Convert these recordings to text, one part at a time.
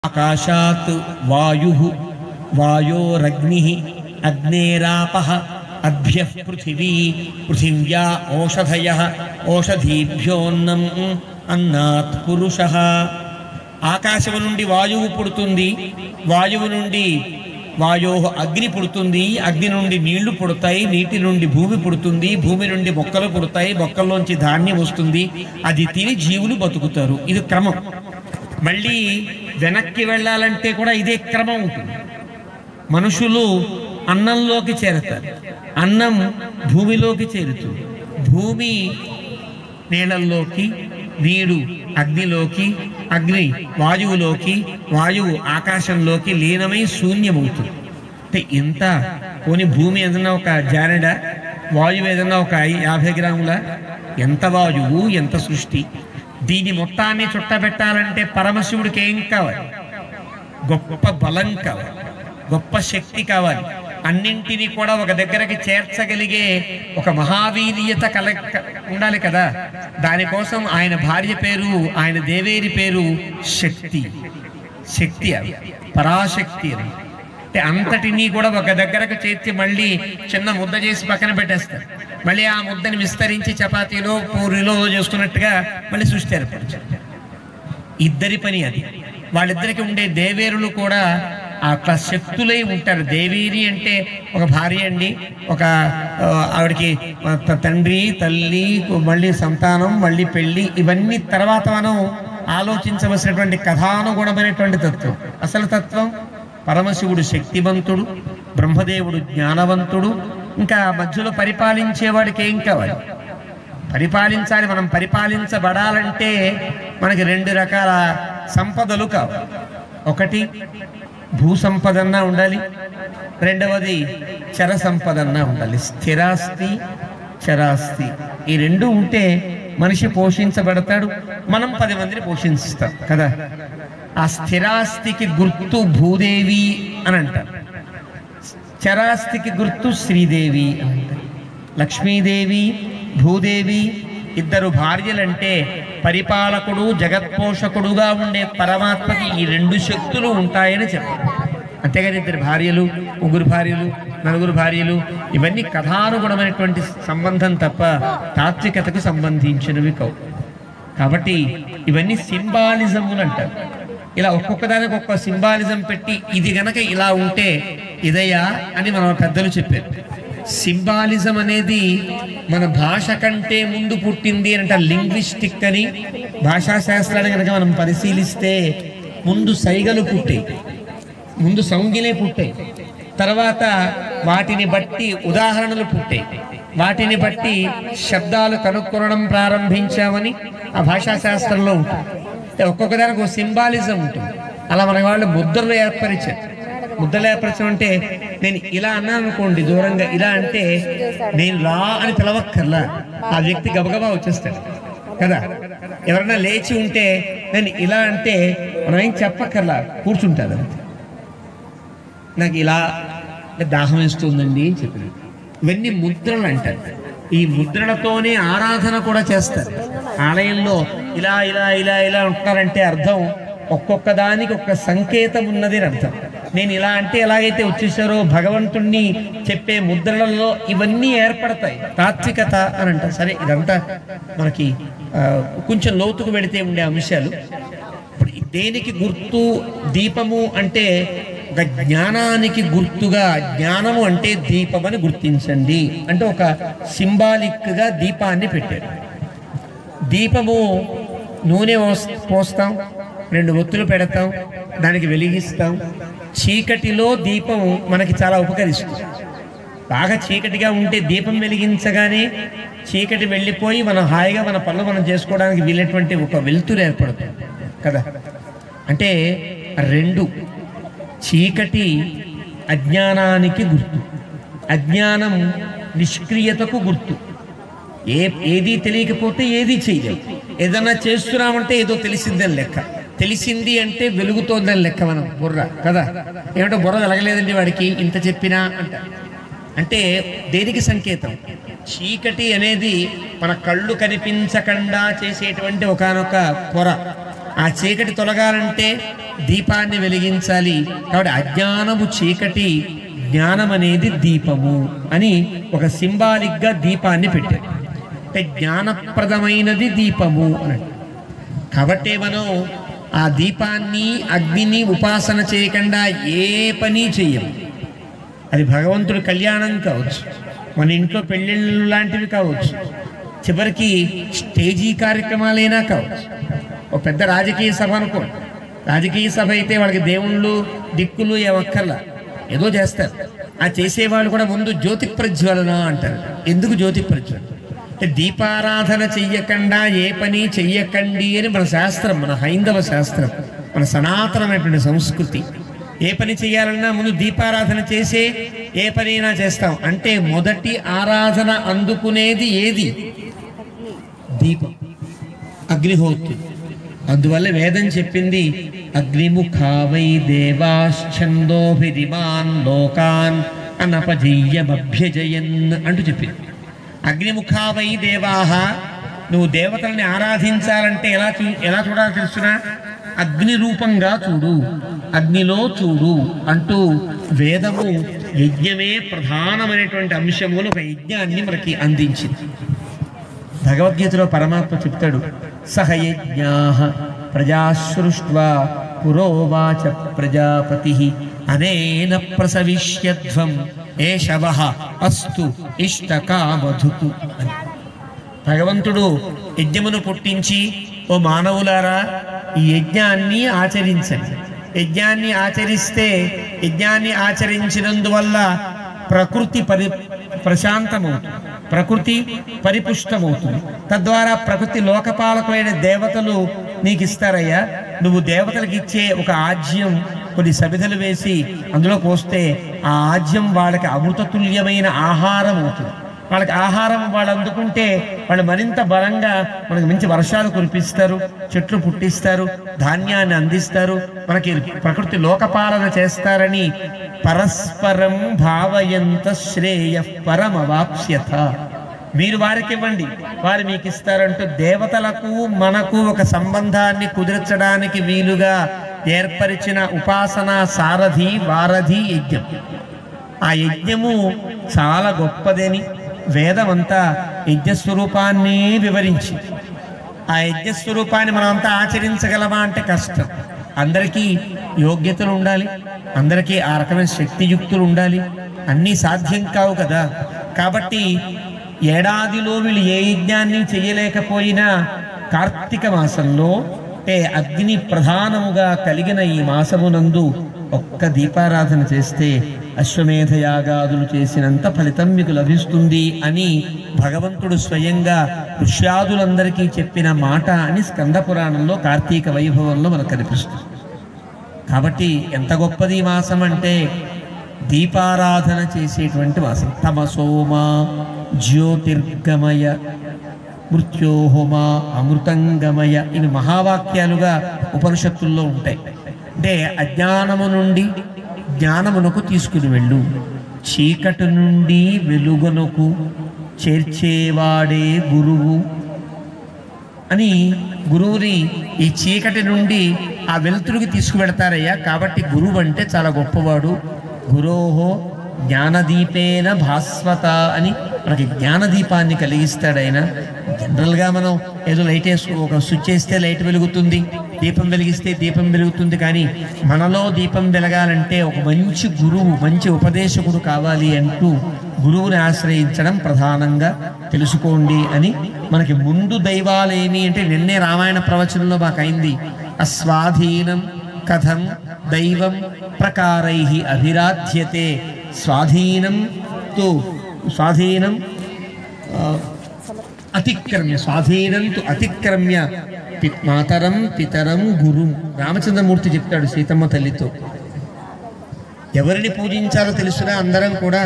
ఆకాశాత్ వాయు వాయోరగ్ని అగ్నేరాప అభ్య పృథివీ పృథివ్యా ఓషధయ ఓషధీభ్యోన్నం అన్నాత్ పురుష ఆకాశము నుండి వాయువు పుడుతుంది వాయువు నుండి వాయో అగ్ని పుడుతుంది అగ్ని నుండి నీళ్లు పుడతాయి నీటి నుండి భూమి పుడుతుంది భూమి నుండి మొక్కలు పుడతాయి మొక్కల్లోంచి ధాన్యం వస్తుంది అది తిని జీవులు బతుకుతారు ఇది క్రమం మళ్ళీ వెనక్కి వెళ్ళాలంటే కూడా ఇదే క్రమం ఉంటుంది మనుషులు అన్నంలోకి చేరతారు అన్నం భూమిలోకి చేరుతుంది భూమి నీళ్ళల్లోకి నీరు అగ్నిలోకి అగ్ని వాయువులోకి వాయువు ఆకాశంలోకి లీనమై శూన్యమవుతుంది అంటే ఇంత పోని భూమి ఏదన్నా ఒక జానెడ వాయువు ఏదన్నా ఒక యాభై గ్రాముల ఎంత వాయువు ఎంత సృష్టి దీని మొత్తాన్ని చుట్టబెట్టాలంటే పరమశివుడికి ఏం కావాలి గొప్ప బలం కావాలి గొప్ప శక్తి కావాలి అన్నింటినీ కూడా ఒక దగ్గరకి చేర్చగలిగే ఒక మహావీర్యత కల క- ఉండాలి కదా దానికోసం ఆయన భార్య పేరు ఆయన దేవేరి పేరు శక్తి శక్తి అది పరాశక్తి అని అంటే అంతటినీ కూడా ఒక దగ్గరకు చేర్చి మళ్ళీ చిన్న ముద్ద చేసి పక్కన పెట్టేస్తారు మళ్ళీ ఆ ముద్దని విస్తరించి చపాతీలో పూరిలో చేసుకున్నట్టుగా మళ్ళీ సృష్టి ఏర్పరచారు ఇద్దరి పని అది వాళ్ళిద్దరికి ఉండే దేవేరులు కూడా అట్లా శక్తులై ఉంటారు దేవేరి అంటే ఒక భార్య అండి ఒక ఆ, ఆవిడకి త- తండ్రి తల్లి మళ్ళీ సంతానం మళ్ళీ పెళ్ళి ఇవన్నీ తర్వాత మనం ఆలోచించవలసినటువంటి కథానుగుణమైనటువంటి తత్వం అసలు తత్వం పరమశివుడు శక్తివంతుడు బ్రహ్మదేవుడు జ్ఞానవంతుడు ఇంకా మధ్యలో పరిపాలించేవాడికి ఏం కావాలి పరిపాలించాలి మనం పరిపాలించబడాలంటే మనకి రెండు రకాల సంపదలు కావాలి ఒకటి భూ సంపదన్నా ఉండాలి రెండవది చర సంపదన్నా ఉండాలి స్థిరాస్తి చరాస్తి ఈ రెండు ఉంటే మనిషి పోషించబడతాడు మనం పది మందిని పోషిస్తాం కదా ఆ స్థిరాస్తికి గుర్తు భూదేవి అని అంటారు చరాస్తికి గుర్తు శ్రీదేవి అని అంటారు లక్ష్మీదేవి భూదేవి ఇద్దరు భార్యలంటే పరిపాలకుడు జగత్పోషకుడుగా ఉండే పరమాత్మకి ఈ రెండు శక్తులు ఉంటాయని చెప్పారు అంతేగాని ఇద్దరు భార్యలు ముగ్గురు భార్యలు నలుగురు భార్యలు ఇవన్నీ కథానుగుణమైనటువంటి సంబంధం తప్ప తాత్వికతకు సంబంధించినవి కావు కాబట్టి ఇవన్నీ సింబాలిజములు అంటారు ఇలా ఒక్కొక్క దానికి ఒక్కొక్క సింబాలిజం పెట్టి ఇది గనక ఇలా ఉంటే ఇదయ్యా అని మన పెద్దలు చెప్పారు సింబాలిజం అనేది మన భాష కంటే ముందు పుట్టింది అని అంటారు లింగ్విస్టిక్ అని భాషా శాస్త్రాన్ని కనుక మనం పరిశీలిస్తే ముందు సైగలు పుట్టాయి ముందు సంజ్ఞలే పుట్టాయి తర్వాత వాటిని బట్టి ఉదాహరణలు పుట్టాయి వాటిని బట్టి శబ్దాలు కనుక్కొనడం ప్రారంభించామని ఆ భాషా శాస్త్రంలో ఉంటుంది అంటే ఒక్కొక్క దానికి ఒక సింబాలిజం ఉంటుంది అలా మన వాళ్ళు ముద్రలు ఏర్పరిచారు ముద్రలు ఏర్పరచడం అంటే నేను ఇలా అన్నాను అనుకోండి దూరంగా ఇలా అంటే నేను లా అని పిలవక్కర్లా ఆ వ్యక్తి గబగబా వచ్చేస్తాడు కదా ఎవరైనా లేచి ఉంటే నేను ఇలా అంటే మనం ఏం చెప్పక్కర్లా కూర్చుంటాడు అంతే నాకు ఇలా అంటే దాహం వేస్తుందండి అని చెప్పిన ఇవన్నీ ముద్రలు అంటారు ఈ ముద్రలతోనే ఆరాధన కూడా చేస్తారు ఆలయంలో ఇలా ఇలా ఇలా ఇలా ఉంటారంటే అర్థం ఒక్కొక్క దానికి ఒక్క సంకేతం ఉన్నది అని అర్థం నేను ఇలా అంటే ఎలాగైతే వచ్చేసారో భగవంతుణ్ణి చెప్పే ముద్రలలో ఇవన్నీ ఏర్పడతాయి తాత్వికత అని అంటారు సరే ఇదంతా మనకి ఆ, కొంచెం లోతుకు వెళితే ఉండే అంశాలు ఇప్పుడు దేనికి గుర్తు దీపము అంటే ఒక జ్ఞానానికి గుర్తుగా జ్ఞానము అంటే దీపం అని గుర్తించండి అంటే ఒక సింబాలిక్గా దీపాన్ని పెట్టారు దీపము నూనె పోస్- పోస్తాం రెండు ఒత్తులు పెడతాం దానికి వెలిగిస్తాం చీకటిలో దీపం మనకి చాలా ఉపకరిస్తుంది బాగా చీకటిగా ఉంటే దీపం వెలిగించగానే చీకటి వెళ్ళిపోయి మనం హాయిగా మన పనులు మనం చేసుకోవడానికి వీలైనటువంటి ఒక వెలుతురు ఏర్పడుతుంది కదా అంటే రెండు చీకటి అజ్ఞానానికి గుర్తు అజ్ఞానం నిష్క్రియతకు గుర్తు ఏ ఏది తెలియకపోతే ఏది చేయలేం ఏదన్నా చేస్తున్నామంటే ఏదో తెలిసిందని లెక్క తెలిసింది అంటే వెలుగుతోందని లెక్క మనం బుర్ర కదా ఏమంటే బుర్ర వెలగలేదండి వాడికి ఇంత చెప్పినా అంట అంటే దేనికి సంకేతం చీకటి అనేది మన కళ్ళు కనిపించకుండా చేసేటువంటి ఒకానొక పొర ఆ చీకటి తొలగాలంటే దీపాన్ని వెలిగించాలి కాబట్టి అజ్ఞానము చీకటి జ్ఞానం అనేది దీపము అని ఒక సింబాలిక్గా దీపాన్ని పెట్టారు అంటే జ్ఞానప్రదమైనది దీపము అని కాబట్టి మనం ఆ దీపాన్ని అగ్నిని ఉపాసన చేయకుండా ఏ పని చెయ్యం అది భగవంతుడి కళ్యాణం కావచ్చు మన ఇంట్లో పెళ్ళిళ్ళు లాంటివి కావచ్చు చివరికి స్టేజీ కార్యక్రమాలైనా కావచ్చు ఒక పెద్ద రాజకీయ సభ అనుకో రాజకీయ సభ అయితే వాళ్ళకి దేవుళ్ళు దిక్కులు ఏమక్కర్లా ఏదో చేస్తారు ఆ చేసేవాళ్ళు కూడా ముందు జ్యోతి ప్రజ్వలన అంటారు ఎందుకు జ్యోతి ప్రజ్వలన అంటే దీపారాధన చెయ్యకుండా ఏ పని చెయ్యకండి అని మన శాస్త్రం మన హైందవ శాస్త్రం మన సనాతనమైనటువంటి సంస్కృతి ఏ పని చేయాలన్నా ముందు దీపారాధన చేసే ఏ పనైనా చేస్తాం అంటే మొదటి ఆరాధన అందుకునేది ఏది దీపం అగ్నిహోత్రి అందువల్ల వేదం చెప్పింది అగ్నిముఖావై దేవాశ్చందోభిరిమాన్ లోకాన్ అనపజీయమభ్యజయన్ అంటూ చెప్పింది అగ్నిముఖావై దేవాహ నువ్వు దేవతల్ని ఆరాధించాలంటే ఎలా చూ ఎలా చూడాలో తెలుసునా అగ్ని రూపంగా చూడు అగ్నిలో చూడు అంటూ వేదము యజ్ఞమే ప్రధానమైనటువంటి అంశములు ఒక యజ్ఞాన్ని మనకి అందించింది భగవద్గీతలో పరమాత్మ చెప్తాడు సహయజ్ఞా ప్రజాసృష్ట్వా పురోవాచ ప్రజాపతి అనేన ప్రసవిష్యధ్వం ఏషవ అస్తు ఇష్టకామధుకు అని భగవంతుడు యజ్ఞమును పుట్టించి ఓ మానవులారా ఈ యజ్ఞాన్ని ఆచరించండి యజ్ఞాన్ని ఆచరిస్తే యజ్ఞాన్ని ఆచరించినందువల్ల ప్రకృతి పరి ప్రశాంతమవుతుంది ప్రకృతి పరిపుష్టమవుతుంది తద్వారా ప్రకృతి లోకపాలకులైన దేవతలు నీకు ఇస్తారయ్యా నువ్వు దేవతలకు ఇచ్చే ఒక ఆజ్యం కొన్ని సమిధలు వేసి అందులో పోస్తే ఆ ఆజ్యం వాళ్ళకి అమృతతుల్యమైన ఆహారం అవుతుంది వాళ్ళకి ఆహారం వాళ్ళు అందుకుంటే వాళ్ళు మరింత బలంగా మనకి మంచి వర్షాలు కురిపిస్తారు చెట్లు పుట్టిస్తారు ధాన్యాన్ని అందిస్తారు మనకి ప్రకృతి లోకపాలన చేస్తారని పరస్పరం భావయంత శ్రేయ పరమవాప్స్యత మీరు వారికి ఇవ్వండి వారు మీకు ఇస్తారంటూ దేవతలకు మనకు ఒక సంబంధాన్ని కుదిర్చడానికి వీలుగా ఏర్పరిచిన ఉపాసన సారథి వారధి యజ్ఞం ఆ యజ్ఞము చాలా గొప్పదని వేదమంతా యజ్ఞస్వరూపాన్ని వివరించి ఆ యజ్ఞస్వరూపాన్ని మనం అంతా ఆచరించగలమా అంటే కష్టం అందరికీ యోగ్యతలు ఉండాలి అందరికీ ఆ రకమైన శక్తియుక్తులు ఉండాలి అన్నీ సాధ్యం కావు కదా కాబట్టి ఏడాదిలో వీళ్ళు ఏ యజ్ఞాన్ని చేయలేకపోయినా కార్తీక మాసంలో అంటే అగ్ని ప్రధానముగా కలిగిన ఈ మాసమునందు ఒక్క దీపారాధన చేస్తే అశ్వమేధ యాగాదులు చేసినంత ఫలితం మీకు లభిస్తుంది అని భగవంతుడు స్వయంగా ఋష్యాదులందరికీ చెప్పిన మాట అని స్కంద పురాణంలో కార్తీక వైభవంలో మనకు కనిపిస్తుంది కాబట్టి ఎంత గొప్పది ఈ మాసం అంటే దీపారాధన చేసేటువంటి మాసం తమసోమ జ్యోతిర్గమయ మృత్యోహోమ అమృతంగమయ ఇవి మహావాక్యాలుగా ఉపనిషత్తుల్లో ఉంటాయి అంటే అజ్ఞానము నుండి జ్ఞానమునకు తీసుకుని వెళ్ళు చీకటి నుండి వెలుగునకు చేర్చేవాడే గురువు అని గురువుని ఈ చీకటి నుండి ఆ వెలుతురుకి తీసుకువెడతారయ్యా కాబట్టి గురువు అంటే చాలా గొప్పవాడు గురోహో జ్ఞానదీపేన భాస్వత అని మనకి జ్ఞానదీపాన్ని కలిగిస్తాడు ఆయన జనరల్గా మనం ఏదో లైట్ వేసుకో ఒక స్విచ్ వేస్తే లైట్ వెలుగుతుంది దీపం వెలిగిస్తే దీపం వెలుగుతుంది కానీ మనలో దీపం వెలగాలంటే ఒక మంచి గురువు మంచి ఉపదేశకుడు కావాలి అంటూ గురువుని ఆశ్రయించడం ప్రధానంగా తెలుసుకోండి అని మనకి ముందు దైవాలు ఏమి అంటే నిన్నే రామాయణ ప్రవచనంలో మాకు అయింది అస్వాధీనం కథం దైవం ప్రకారై అభిరాధ్యతే స్వాధీనం తు స్వాధీనం ఆ, అతిక్రమ్య స్వాధీనం తు అతిక్రమ్య పి- మాతరం పితరం గురు రామచంద్రమూర్తి చెప్తాడు సీతమ్మ తల్లితో ఎవరిని పూజించాలో తెలుసునా అందరం కూడా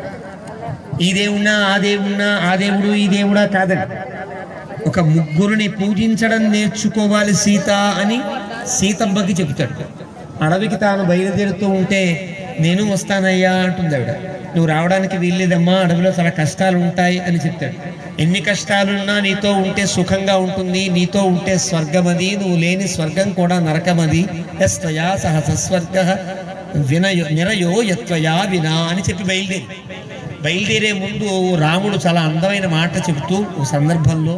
ఈ దేవుణ్ణా ఆ దేవుణ్ణా ఆ దేవుడు ఈ దేవుడా కాదండి ఒక ముగ్గురిని పూజించడం నేర్చుకోవాలి సీత అని సీతమ్మకి చెబుతాడు అడవికి తాను బయలుదేరుతూ ఉంటే నేను వస్తానయ్యా అంటుంది ఆవిడ నువ్వు రావడానికి వీల్లేదమ్మా అడవిలో చాలా కష్టాలు ఉంటాయి అని చెప్తాడు ఎన్ని కష్టాలున్నా నీతో ఉంటే సుఖంగా ఉంటుంది నీతో ఉంటే స్వర్గమది నువ్వు లేని స్వర్గం కూడా నరకమది ఎస్త్వయా సహస స్వర్గ వినయో నిరయో యత్వయా వినా అని చెప్పి బయలుదేరి బయలుదేరే ముందు రాముడు చాలా అందమైన మాట చెబుతూ ఒక సందర్భంలో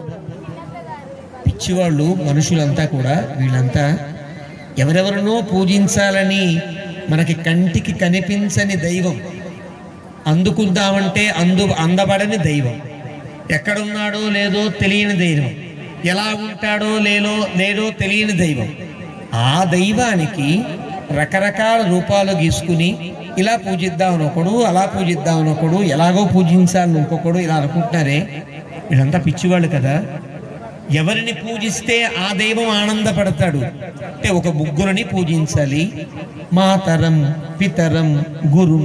పిచ్చివాళ్ళు మనుషులంతా కూడా వీళ్ళంతా ఎవరెవరినో పూజించాలని మనకి కంటికి కనిపించని దైవం అందుకుందామంటే అందు అందబడని దైవం ఎక్కడున్నాడో లేదో తెలియని దైవం ఎలా ఉంటాడో లేదో లేదో తెలియని దైవం ఆ దైవానికి రకరకాల రూపాలు గీసుకుని ఇలా పూజిద్దామని ఒకడు అలా పూజిద్దామని ఒకడు ఎలాగో పూజించాలని ఇంకొకడు ఇలా అనుకుంటున్నారే వీళ్ళంతా పిచ్చివాళ్ళు కదా ఎవరిని పూజిస్తే ఆ దైవం ఆనందపడతాడు అంటే ఒక ముగ్గురిని పూజించాలి మాతరం పితరం గురు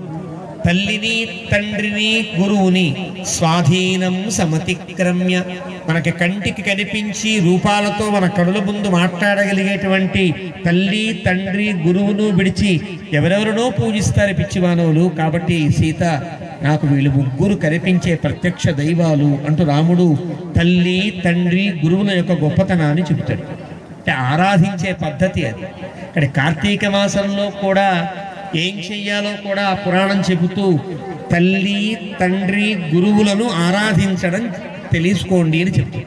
తల్లిని తండ్రిని గురువుని స్వాధీనం సమతిక్రమ్య మనకి కంటికి కనిపించి రూపాలతో మన కడుల ముందు మాట్లాడగలిగేటువంటి తల్లి తండ్రి గురువును విడిచి ఎవరెవరినో పూజిస్తారు పిచ్చి మానవులు కాబట్టి సీత నాకు వీళ్ళు ముగ్గురు కనిపించే ప్రత్యక్ష దైవాలు అంటూ రాముడు తల్లి తండ్రి గురువుల యొక్క గొప్పతనాన్ని చెబుతాడు అంటే ఆరాధించే పద్ధతి అది ఇక్కడ కార్తీక మాసంలో కూడా ఏం చెయ్యాలో కూడా ఆ పురాణం చెబుతూ తల్లి తండ్రి గురువులను ఆరాధించడం తెలుసుకోండి అని చెప్తుంది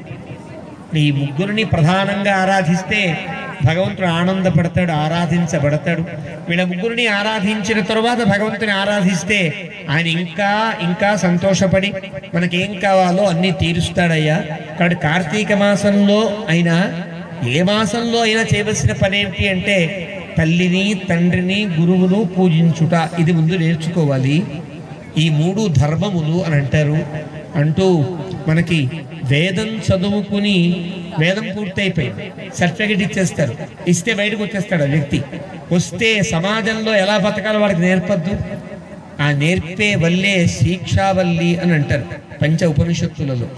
ఈ ముగ్గురిని ప్రధానంగా ఆరాధిస్తే భగవంతుడు ఆనందపడతాడు ఆరాధించబడతాడు వీళ్ళ ముగ్గురిని ఆరాధించిన తరువాత భగవంతుని ఆరాధిస్తే ఆయన ఇంకా ఇంకా సంతోషపడి మనకేం కావాలో అన్నీ తీరుస్తాడయ్యా కాబట్టి కార్తీక మాసంలో అయినా ఏ మాసంలో అయినా చేయవలసిన పని ఏంటి అంటే తల్లిని తండ్రిని గురువును పూజించుట ఇది ముందు నేర్చుకోవాలి ఈ మూడు ధర్మములు అని అంటారు అంటూ మనకి వేదం చదువుకుని వేదం పూర్తయిపోయింది సర్టిఫికెట్ ఇచ్చేస్తారు ఇస్తే బయటకు వచ్చేస్తాడు ఆ వ్యక్తి వస్తే సమాజంలో ఎలా బతకాలో వాడికి నేర్పద్దు ఆ నేర్పే వల్లే శిక్షావల్లి అని అంటారు పంచ ఉపనిషత్తులలో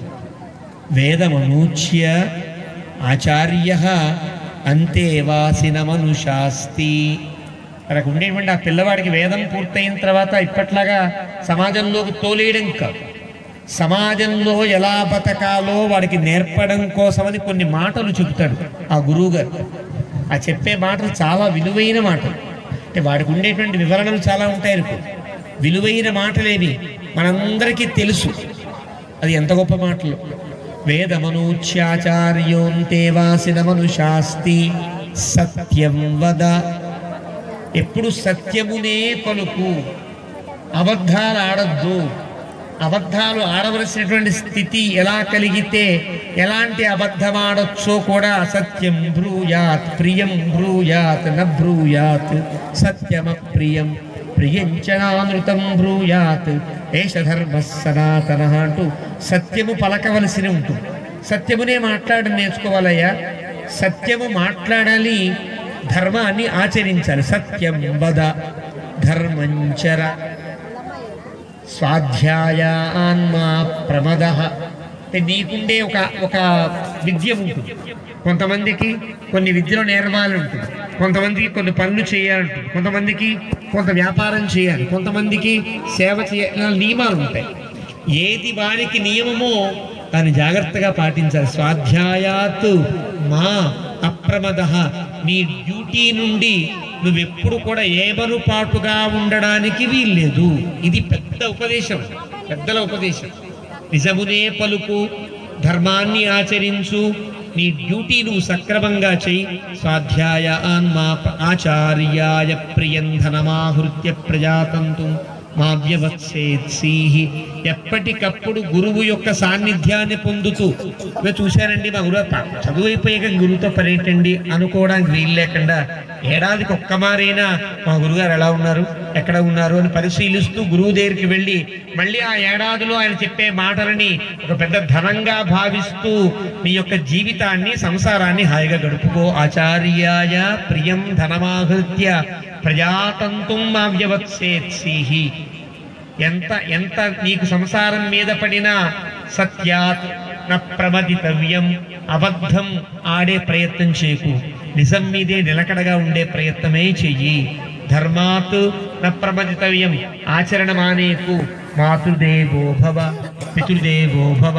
వేదమనూచ్య ఆచార్య అంతే వాసిన మనుషాస్తి అక్కడ ఉండేటువంటి ఆ పిల్లవాడికి వేదం పూర్తయిన తర్వాత ఇప్పట్లాగా సమాజంలోకి తోలేయడం కాదు సమాజంలో ఎలా బతకాలో వాడికి నేర్పడం కోసమని కొన్ని మాటలు చెబుతాడు ఆ గురువు గారు ఆ చెప్పే మాటలు చాలా విలువైన మాటలు అంటే వాడికి ఉండేటువంటి వివరణలు చాలా ఉంటాయి అనుకో విలువైన మాటలేవి మనందరికీ తెలుసు అది ఎంత గొప్ప మాటలు వేదమనూచ్యాచార్యోంతే వాసిన మనుషాస్తి సత్యం వద ఎప్పుడు సత్యమునే పలుకు అబద్ధాలు ఆడద్దు అబద్ధాలు ఆడవలసినటువంటి స్థితి ఎలా కలిగితే ఎలాంటి అబద్ధం ఆడొచ్చో కూడా సత్యం బ్రూయాత్ ప్రియం బ్రూయాత్ న బ్రూయాత్ సత్యమ ప్రియం ప్రియంచనానృతం బ్రూయాత్ ఏష ధర్మ సనాతన అంటూ సత్యము పలకవలసి ఉంటుంది సత్యమునే మాట్లాడడం నేర్చుకోవాలయ్యా సత్యము మాట్లాడాలి ధర్మాన్ని ఆచరించాలి సత్యం వద ధర్మంచర స్వాధ్యాయాన్మా ప్రమద అంటే నీకుండే ఒక ఒక విద్య ఉంటుంది కొంతమందికి కొన్ని విద్యలో నేర్వాలి ఉంటుంది కొంతమందికి కొన్ని పనులు చేయాలంటుంది కొంతమందికి కొంత వ్యాపారం చేయాలి కొంతమందికి సేవ చేయాలి నియమాలు ఉంటాయి ఏది వారికి నియమమో దాన్ని జాగ్రత్తగా పాటించాలి స్వాధ్యాయాత్ మా అప్రమద నీ డ్యూటీ నుండి నువ్వెప్పుడు కూడా ఏమరుపాటుగా ఉండడానికి వీల్లేదు ఇది పెద్ద ఉపదేశం పెద్దల ఉపదేశం నిజమునే పలుకు ధర్మాన్ని ఆచరించు నీ డ్యూటీ నువ్వు సక్రమంగా చెయ్యి స్వాధ్యాయ ఆన్మా ఆచార్యాయ ప్రియంధనమాహృత్య ప్రజాతంతు మావ్యవత్సేత్సీహి ఎప్పటికప్పుడు గురువు యొక్క సాన్నిధ్యాన్ని పొందుతూ ఇక చూశారండి మా గురువు ప- చదువు అయిపోయాక గురువుతో పనేటండి అనుకోవడానికి వీలు లేకుండా ఏడాదికి ఒక్క మారైనా మా గురుగారు ఎలా ఉన్నారు ఎక్కడ ఉన్నారు అని పరిశీలిస్తూ గురువు దగ్గరికి వెళ్ళి మళ్ళీ ఆ ఏడాదిలో ఆయన చెప్పే మాటలని ఒక పెద్ద ధనంగా భావిస్తూ నీ యొక్క జీవితాన్ని సంసారాన్ని హాయిగా గడుపుకో ఆచార్యాయ ప్రియం ధనమాహృత్య ప్రజాతంతుం మావ్యవత్సేత్సీహి ఎంత ఎంత నీకు సంసారం మీద పడినా సత్యాత్ న ప్రమదితవ్యం అబద్ధం ఆడే ప్రయత్నం చేయకు నిజం మీదే నిలకడగా ఉండే ప్రయత్నమే చెయ్యి ధర్మాత్ న ప్రమదితవ్యం ఆచరణ మానేకు మాతృదేవో భవ పితృదేవో భవ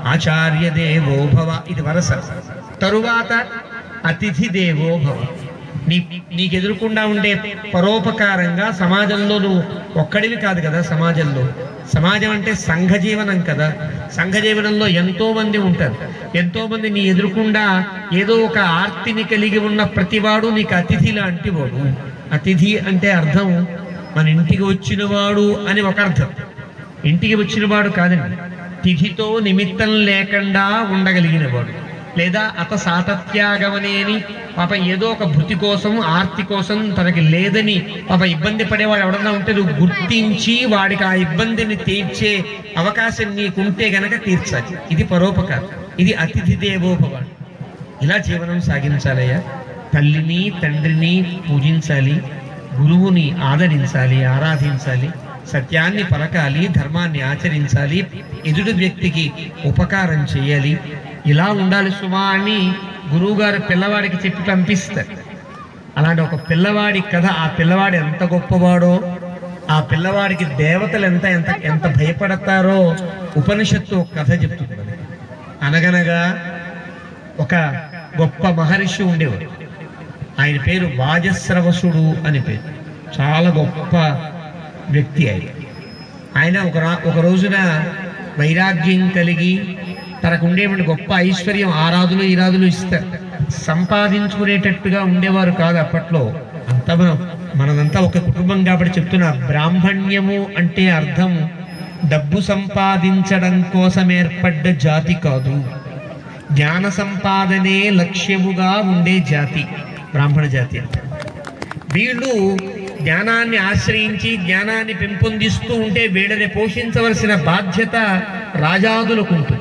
ఆచార్య దేవో భవ ఇది వరస తరువాత అతిథి దేవో భవ నీ నీకు ఎదురుకుండా ఉండే పరోపకారంగా సమాజంలో నువ్వు ఒక్కడివి కాదు కదా సమాజంలో సమాజం అంటే సంఘ జీవనం కదా సంఘ జీవనంలో ఎంతో మంది ఉంటారు ఎంతో మంది నీ ఎదురుకుండా ఏదో ఒక ఆర్తిని కలిగి ఉన్న ప్రతివాడు నీకు అతిథి లాంటి వాడు అతిథి అంటే అర్థం మన ఇంటికి వచ్చినవాడు అని ఒక అర్థం ఇంటికి వచ్చినవాడు కాదండి తిథితో నిమిత్తం లేకుండా ఉండగలిగినవాడు లేదా అత సాతత్యాగమనేని పాప ఏదో ఒక భృతి కోసం ఆర్తి కోసం తనకి లేదని పాప ఇబ్బంది పడేవాడు ఎవడన్నా ఉంటే నువ్వు గుర్తించి వాడికి ఆ ఇబ్బందిని తీర్చే అవకాశం నీకుంటే గనక తీర్చాలి ఇది పరోపకారం ఇది అతిథి దేవోభవ ఇలా జీవనం సాగించాలయ్యా తల్లిని తండ్రిని పూజించాలి గురువుని ఆదరించాలి ఆరాధించాలి సత్యాన్ని పలకాలి ధర్మాన్ని ఆచరించాలి ఎదుటి వ్యక్తికి ఉపకారం చేయాలి ఇలా ఉండాలి సుమా అని గురువుగారు పిల్లవాడికి చెప్పి పంపిస్తారు అలాంటి ఒక పిల్లవాడి కథ ఆ పిల్లవాడు ఎంత గొప్పవాడో ఆ పిల్లవాడికి దేవతలు ఎంత ఎంత ఎంత భయపడతారో ఉపనిషత్తు ఒక కథ చెప్తుంది మనకి. అనగనగా ఒక గొప్ప మహర్షి ఉండేవాడు ఆయన పేరు వాజస్రవసుడు అని పేరు చాలా గొప్ప వ్యక్తి ఆయన ఆయన ఒక రా- ఒక రోజున వైరాగ్యం కలిగి తనకు ఉండేటువంటి గొప్ప ఐశ్వర్యం ఆరాధులు ఈరాధులు ఇస్తారు సంపాదించుకునేటట్టుగా ఉండేవారు కాదు అప్పట్లో అంతా మనం మనదంతా ఒక కుటుంబం కాబట్టి చెప్తున్నా బ్రాహ్మణ్యము అంటే అర్థం డబ్బు సంపాదించడం కోసం ఏర్పడ్డ జాతి కాదు జ్ఞాన సంపాదనే లక్ష్యముగా ఉండే జాతి బ్రాహ్మణ జాతి అంటే వీళ్ళు జ్ఞానాన్ని ఆశ్రయించి జ్ఞానాన్ని పెంపొందిస్తూ ఉంటే వీళ్ళని పోషించవలసిన బాధ్యత రాజాదులకు ఉంటుంది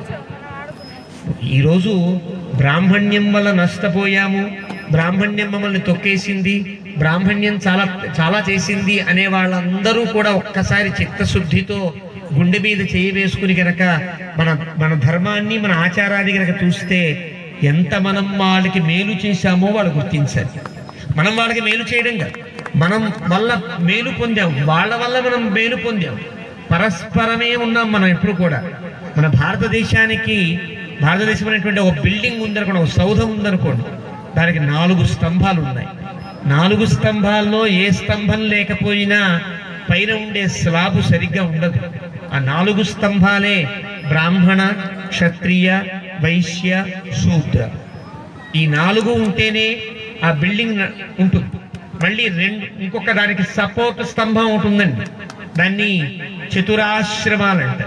ఈరోజు బ్రాహ్మణ్యం వల్ల నష్టపోయాము బ్రాహ్మణ్యం మమ్మల్ని తొక్కేసింది బ్రాహ్మణ్యం చాలా చాలా చేసింది అనే వాళ్ళందరూ కూడా ఒక్కసారి చిత్తశుద్ధితో గుండె మీద చేయి వేసుకుని గనక మన మన ధర్మాన్ని మన ఆచారాన్ని గనక చూస్తే ఎంత మనం వాళ్ళకి మేలు చేశామో వాళ్ళు గుర్తించాలి మనం వాళ్ళకి మేలు చేయడం కాదు మనం వల్ల మేలు పొందాం వాళ్ళ వల్ల మనం మేలు పొందాం పరస్పరమే ఉన్నాం మనం ఎప్పుడు కూడా మన భారతదేశానికి భారతదేశం అనేటువంటి ఒక బిల్డింగ్ ఉందనుకోండి ఒక సౌధం ఉందనుకోండి దానికి నాలుగు స్తంభాలు ఉన్నాయి నాలుగు స్తంభాల్లో ఏ స్తంభం లేకపోయినా పైన ఉండే స్లాబు సరిగ్గా ఉండదు ఆ నాలుగు స్తంభాలే బ్రాహ్మణ క్షత్రియ వైశ్య శూద్ర ఈ నాలుగు ఉంటేనే ఆ బిల్డింగ్ న- ఉంటుంది మళ్ళీ రెండు ఇంకొక దానికి సపోర్ట్ స్తంభం ఉంటుందండి దాన్ని చతురాశ్రమాలు అంటారు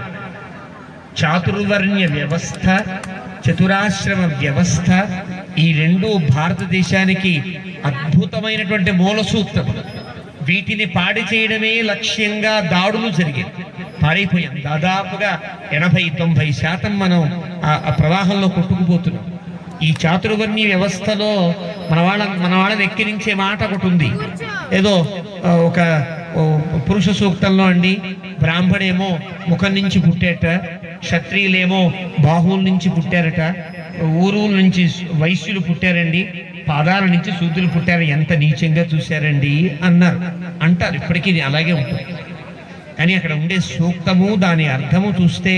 చాతుర్వర్ణ్య వ్యవస్థ చతురాశ్రమ వ్యవస్థ ఈ రెండు భారతదేశానికి అద్భుతమైనటువంటి మూల సూత్రములు వీటిని పాడి చేయడమే లక్ష్యంగా దాడులు జరిగాయి పాడైపోయాం దాదాపుగా ఎనభై తొంభై శాతం మనం ఆ- ఆ ప్రవాహంలో కొట్టుకుపోతున్నాం ఈ చాతుర్వర్ణి వ్యవస్థలో మన వాళ్ళ మన వాళ్ళని ఎక్కిరించే మాట ఒకటి ఉంది ఏదో ఆ, ఒక ఓ పురుష సూక్తంలో అండి బ్రాహ్మడేమో ముఖం నుంచి పుట్టేట క్షత్రియులేమో బాహువుల నుంచి పుట్టారట ఊరువుల నుంచి వైశ్యులు పుట్టారండి పాదాల నుంచి శూద్రులు పుట్టారు ఎంత నీచంగా చూశారండి అన్నారు అంటారు ఇప్పటికీ ఇది అలాగే ఉంటుంది కానీ అక్కడ ఉండే సూక్తము దాని అర్థము చూస్తే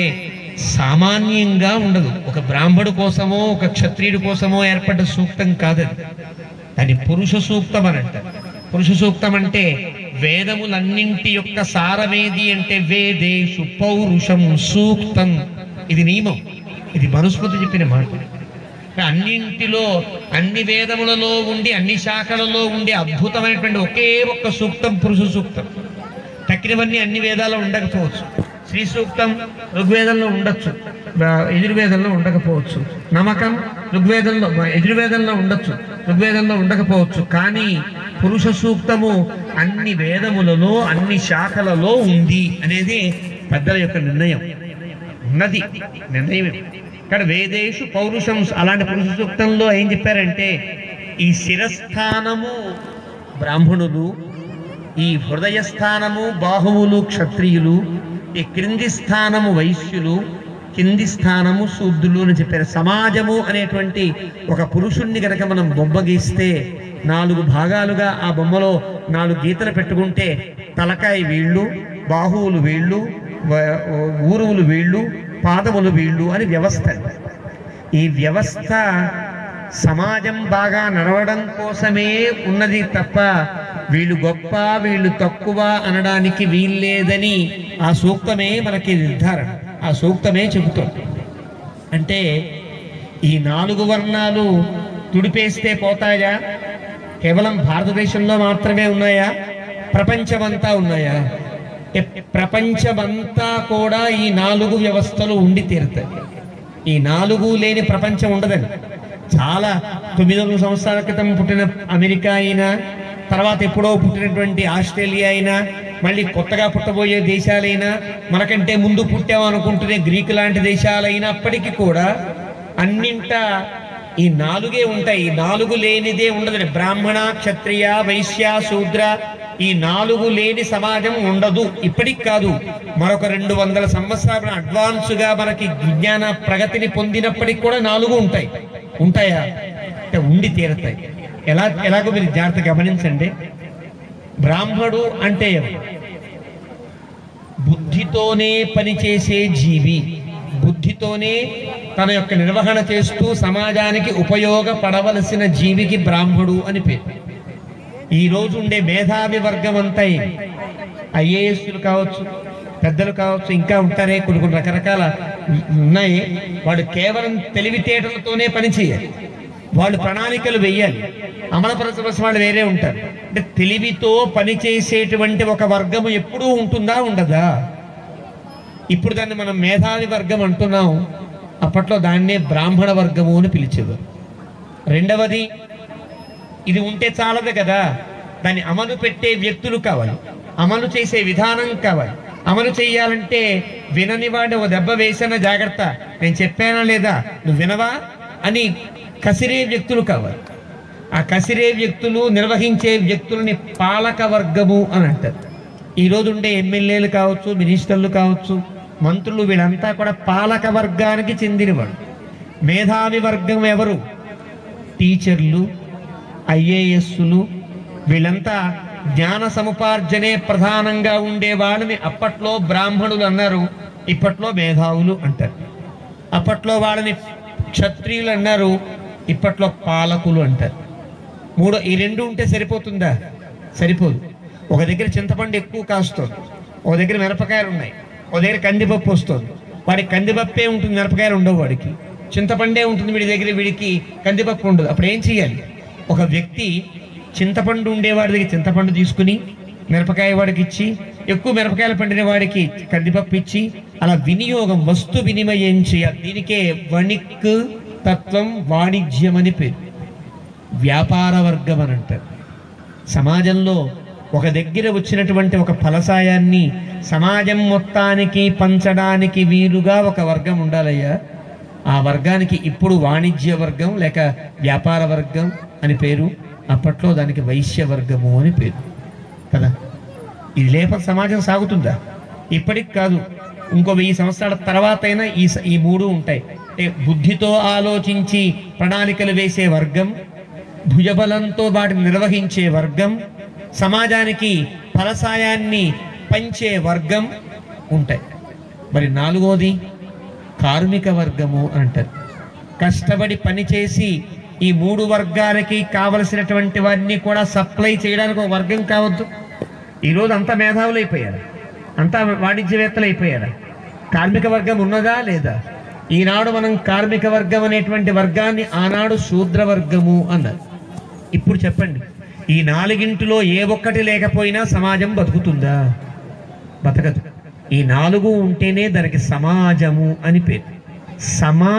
సామాన్యంగా ఉండదు ఒక బ్రాహ్మడు కోసమో ఒక క్షత్రియుడి కోసమో ఏర్పడ్డ సూక్తం కాదది దాని పురుష సూక్తం అని అంటారు పురుష సూక్తం అంటే వేదములన్నింటి యొక్క సారమేది అంటే వేదేషు పౌరుషం సూక్తం ఇది నియమం ఇది మనుస్మృతి చెప్పిన మాట అన్నింటిలో అన్ని వేదములలో ఉండి అన్ని శాఖలలో ఉండి అద్భుతమైనటువంటి ఒకే ఒక్క సూక్తం పురుష సూక్తం తక్కినవన్నీ అన్ని వేదాల్లో ఉండకపోవచ్చు శ్రీ సూక్తం ఋగ్వేదంలో ఉండొచ్చు బ- యజుర్వేదంలో ఉండకపోవచ్చు నమ్మకం ఋగ్వేదంలో యజుర్వేదంలో ఉండొచ్చు ఋగ్వేదంలో ఉండకపోవచ్చు కానీ పురుష సూక్తము అన్ని వేదములలో అన్ని శాఖలలో ఉంది అనేది పెద్దల యొక్క నిర్ణయం ఉన్నది నిర్ణయం ఇది. ఇక్కడ వేదేషు పౌరుషం అలాంటి పురుష సూక్తంలో ఏం చెప్పారంటే ఈ శిరస్థానము బ్రాహ్మణులు ఈ హృదయ స్థానము బాహువులు క్షత్రియులు ఈ క్రింది స్థానము వైశ్యులు కింది స్థానము శూద్రులు అని చెప్పారు సమాజము అనేటువంటి ఒక పురుషుణ్ణి గనక మనం బొమ్మ గీస్తే నాలుగు భాగాలుగా ఆ బొమ్మలో నాలుగు గీతలు పెట్టుకుంటే తలకాయ వీళ్ళు బాహువులు వీళ్ళు వ- ఊరువులు వీళ్ళు పాదములు వీళ్ళు అని వ్యవస్థ ఈ వ్యవస్థ సమాజం బాగా నడవడం కోసమే ఉన్నది తప్ప వీళ్ళు గొప్ప వీళ్ళు తక్కువ అనడానికి వీల్లేదని ఆ సూక్తమే మనకి నిర్ధారణ ఆ సూక్తమే చెబుతుంది అంటే ఈ నాలుగు వర్ణాలు తుడిపేస్తే పోతాయా కేవలం భారతదేశంలో మాత్రమే ఉన్నాయా ప్రపంచమంతా ఉన్నాయా ఏ ప్రపంచమంతా కూడా ఈ నాలుగు వ్యవస్థలు ఉండి తీరుతాయి ఈ నాలుగు లేని ప్రపంచం ఉండదండి చాలా తొమ్మిది వందల సంవత్సరాల క్రితం పుట్టిన అమెరికా అయినా తర్వాత ఎప్పుడో పుట్టినటువంటి ఆస్ట్రేలియా అయినా మళ్ళీ కొత్తగా పుట్టబోయే దేశాలైనా మనకంటే ముందు పుట్టామనుకుంటునే గ్రీకు లాంటి దేశాలైనప్పటికీ కూడా అన్నింట ఈ నాలుగే ఉంటాయి ఈ నాలుగు లేనిదే ఉండదు బ్రాహ్మణ క్షత్రియ వైశ్య శూద్ర ఈ నాలుగు లేని సమాజం ఉండదు ఇప్పటికి కాదు మరొక రెండు వందల సంవత్సరాల అడ్వాన్స్గా మనకి విజ్ఞాన ప్రగతిని పొందినప్పటికి కూడా నాలుగు ఉంటాయి ఉంటాయా అంటే ఉండి తీరతాయి ఎలా ఎలాగో మీరు జాగ్రత్త గమనించండి బ్రాహ్మడు అంటే ఎవరు? బుద్ధితోనే పనిచేసే జీవి బుద్ధితోనే తన యొక్క నిర్వహణ చేస్తూ సమాజానికి ఉపయోగపడవలసిన జీవికి బ్రాహ్మడు అని పేరు ఈ రోజు ఉండే మేధావి వర్గం అంతా ఐఏఎస్లు కావచ్చు పెద్దలు కావచ్చు ఇంకా ఉంటారే కొన్ని కొన్ని రకరకాల ఉన్నాయి వాడు కేవలం తెలివితేటలతోనే పని చేయాలి వాళ్ళు ప్రణాళికలు వెయ్యాలి అమలుపరచవలసిన వాళ్ళు వేరే ఉంటారు అంటే తెలివితో పని చేసేటువంటి ఒక వర్గము ఎప్పుడూ ఉంటుందా ఉండదా ఇప్పుడు దాన్ని మనం మేధావి వర్గం అంటున్నాం అప్పట్లో దాన్నే బ్రాహ్మణ వర్గము అని పిలిచేవారు రెండవది ఇది ఉంటే చాలదు కదా దాన్ని అమలు పెట్టే వ్యక్తులు కావాలి అమలు చేసే విధానం కావాలి అమలు చేయాలంటే వినని వాడు ఓ దెబ్బ వేసిన జాగ్రత్త నేను చెప్పానా లేదా నువ్వు వినవా అని కసిరే వ్యక్తులు కావాలి ఆ కసిరే వ్యక్తులు నిర్వహించే వ్యక్తులని పాలక వర్గము అని అంటారు ఈ రోజు ఉండే ఎమ్మెల్యేలు కావచ్చు మినిస్టర్లు కావచ్చు మంత్రులు వీళ్ళంతా కూడా పాలక వర్గానికి చెందినవాడు మేధావి వర్గం ఎవరు టీచర్లు ఐఏఎస్లు వీళ్ళంతా జ్ఞాన సముపార్జనే ప్రధానంగా ఉండే వాళ్ళని అప్పట్లో బ్రాహ్మణులు అన్నారు ఇప్పట్లో మేధావులు అంటారు అప్పట్లో వాళ్ళని క్షత్రియులు అన్నారు ఇప్పట్లో పాలకులు అంటారు మూడో ఈ రెండు ఉంటే సరిపోతుందా సరిపోదు ఒక దగ్గర చింతపండు ఎక్కువ కాస్తుంది ఒక దగ్గర మిరపకాయలు ఉన్నాయి ఒక దగ్గర కందిపప్పు వస్తుంది వాడికి కందిపప్పే ఉంటుంది మిరపకాయలు ఉండవు వాడికి చింతపండే ఉంటుంది వీడి దగ్గర వీడికి కందిపప్పు ఉండదు అప్పుడు ఏం చేయాలి ఒక వ్యక్తి చింతపండు ఉండేవాడి దగ్గర చింతపండు తీసుకుని మిరపకాయ వాడికి ఇచ్చి ఎక్కువ మిరపకాయలు పండిన వాడికి కందిపప్పు ఇచ్చి అలా వినియోగం వస్తు వినిమయం చేయాలి దీనికే వణిక్ తత్వం వాణిజ్యం అని పేరు వ్యాపార వర్గం అని అంటారు సమాజంలో ఒక దగ్గర వచ్చినటువంటి ఒక ఫలసాయాన్ని సమాజం మొత్తానికి పంచడానికి వీలుగా ఒక వర్గం ఉండాలయ్యా ఆ వర్గానికి ఇప్పుడు వాణిజ్య వర్గం లేక వ్యాపార వర్గం అని పేరు అప్పట్లో దానికి వైశ్య వర్గము అని పేరు కదా ఇది లేకపోతే సమాజం సాగుతుందా ఇప్పటికి కాదు ఇంకో వెయ్యి సంవత్సరాల తర్వాత అయినా ఈ స- ఈ మూడు ఉంటాయి అంటే బుద్ధితో ఆలోచించి ప్రణాళికలు వేసే వర్గం భుజబలంతో వాటిని నిర్వహించే వర్గం సమాజానికి ఫలసాయాన్ని పంచే వర్గం ఉంటాయి మరి నాలుగోది కార్మిక వర్గము అంటారు కష్టపడి పనిచేసి ఈ మూడు వర్గాలకి కావలసినటువంటి వారిని కూడా సప్లై చేయడానికి ఒక వర్గం కావద్దు ఈరోజు అంతా మేధావులు అయిపోయారు అంతా వాణిజ్యవేత్తలు అయిపోయారు కార్మిక వర్గం ఉన్నదా లేదా ఈనాడు మనం కార్మిక వర్గం అనేటువంటి వర్గాన్ని ఆనాడు శూద్ర వర్గము అన్నారు ఇప్పుడు చెప్పండి ఈ నాలుగింటిలో ఏ ఒక్కటి లేకపోయినా సమాజం బతుకుతుందా బతకదు ఈ నాలుగు ఉంటేనే దానికి సమాజము అని పేరు సమా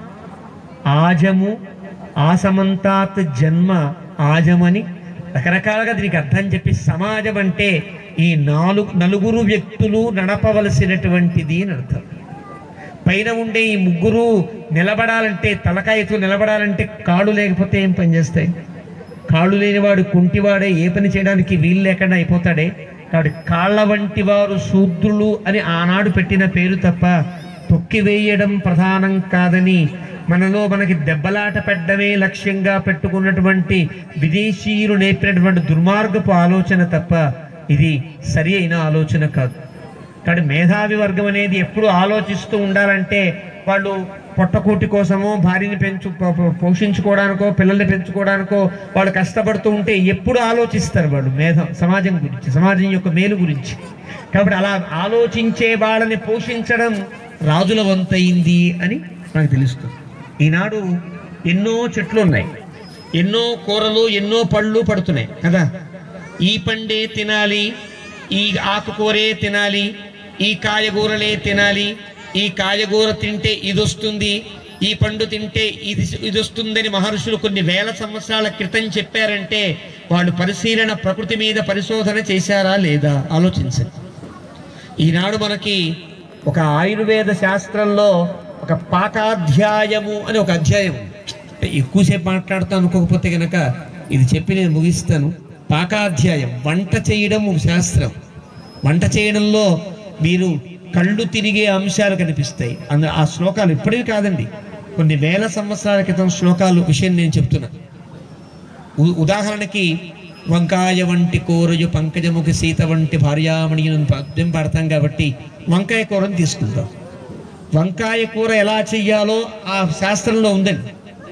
ఆజము ఆసమంతాత్ జన్మ ఆజమని రకరకాలుగా దీనికి అర్థం చెప్పి సమాజం అంటే ఈ నాలుగు నలుగురు వ్యక్తులు నడపవలసినటువంటిది అని అర్థం పైన ఉండే ఈ ముగ్గురు నిలబడాలంటే తలకాయతో నిలబడాలంటే కాళ్ళు లేకపోతే ఏం పని చేస్తాయి కాళ్ళు లేనివాడు కుంటివాడే ఏ పని చేయడానికి వీలు లేకుండా అయిపోతాడే కాబట్టి కాళ్ళ వంటి వారు శూద్రులు అని ఆనాడు పెట్టిన పేరు తప్ప తొక్కి వేయడం ప్రధానం కాదని మనలో మనకి దెబ్బలాట పెట్టడమే లక్ష్యంగా పెట్టుకున్నటువంటి విదేశీయులు నేర్పినటువంటి దుర్మార్గపు ఆలోచన తప్ప ఇది సరి అయిన ఆలోచన కాదు కాబట్టి మేధావి వర్గం అనేది ఎప్పుడు ఆలోచిస్తూ ఉండాలంటే వాళ్ళు పొట్టకూటి కోసమో భార్యని పెంచు పో- పో- పోషించుకోవడానికో పిల్లల్ని పెంచుకోవడానికో వాళ్ళు కష్టపడుతూ ఉంటే ఎప్పుడు ఆలోచిస్తారు వాళ్ళు మేధ సమాజం గురించి సమాజం యొక్క మేలు గురించి కాబట్టి అలా ఆలోచించే వాళ్ళని పోషించడం రాజుల వంతయింది అని నాకు తెలుస్తుంది ఈనాడు ఎన్నో చెట్లు ఉన్నాయి ఎన్నో కూరలు ఎన్నో పళ్ళు పడుతున్నాయి కదా ఈ పండే తినాలి ఈ ఆకుకూరే తినాలి ఈ కాయగూరలే తినాలి ఈ కాయగూర తింటే ఇది వస్తుంది ఈ పండు తింటే ఇది ఇది వస్తుందని మహర్షులు కొన్ని వేల సంవత్సరాల క్రితం చెప్పారంటే వాళ్ళు పరిశీలన ప్రకృతి మీద పరిశోధన చేశారా లేదా ఆలోచించండి ఈనాడు మనకి ఒక ఆయుర్వేద శాస్త్రంలో ఒక పాకాధ్యాయము అని ఒక అధ్యాయం ఉంది. అంటే ఎక్కువసేపు మాట్లాడుతాను అనుకోకపోతే కనుక ఇది చెప్పి నేను ముగిస్తాను పాకాధ్యాయం వంట చేయడం ఒక శాస్త్రం వంట చేయడంలో మీరు కళ్ళు తిరిగే అంశాలు కనిపిస్తాయి అందు ఆ శ్లోకాలు ఇప్పటివి కాదండి కొన్ని వేల సంవత్సరాల క్రితం శ్లోకాలు విషయం నేను చెప్తున్నా ఉ- ఉదాహరణకి వంకాయ వంటి కూరయు పంకజముఖి సీత వంటి భార్యామణి అని పద్యం పడతాం కాబట్టి వంకాయ కూరని తీసుకుందాం వంకాయ కూర ఎలా చెయ్యాలో ఆ శాస్త్రంలో ఉందండి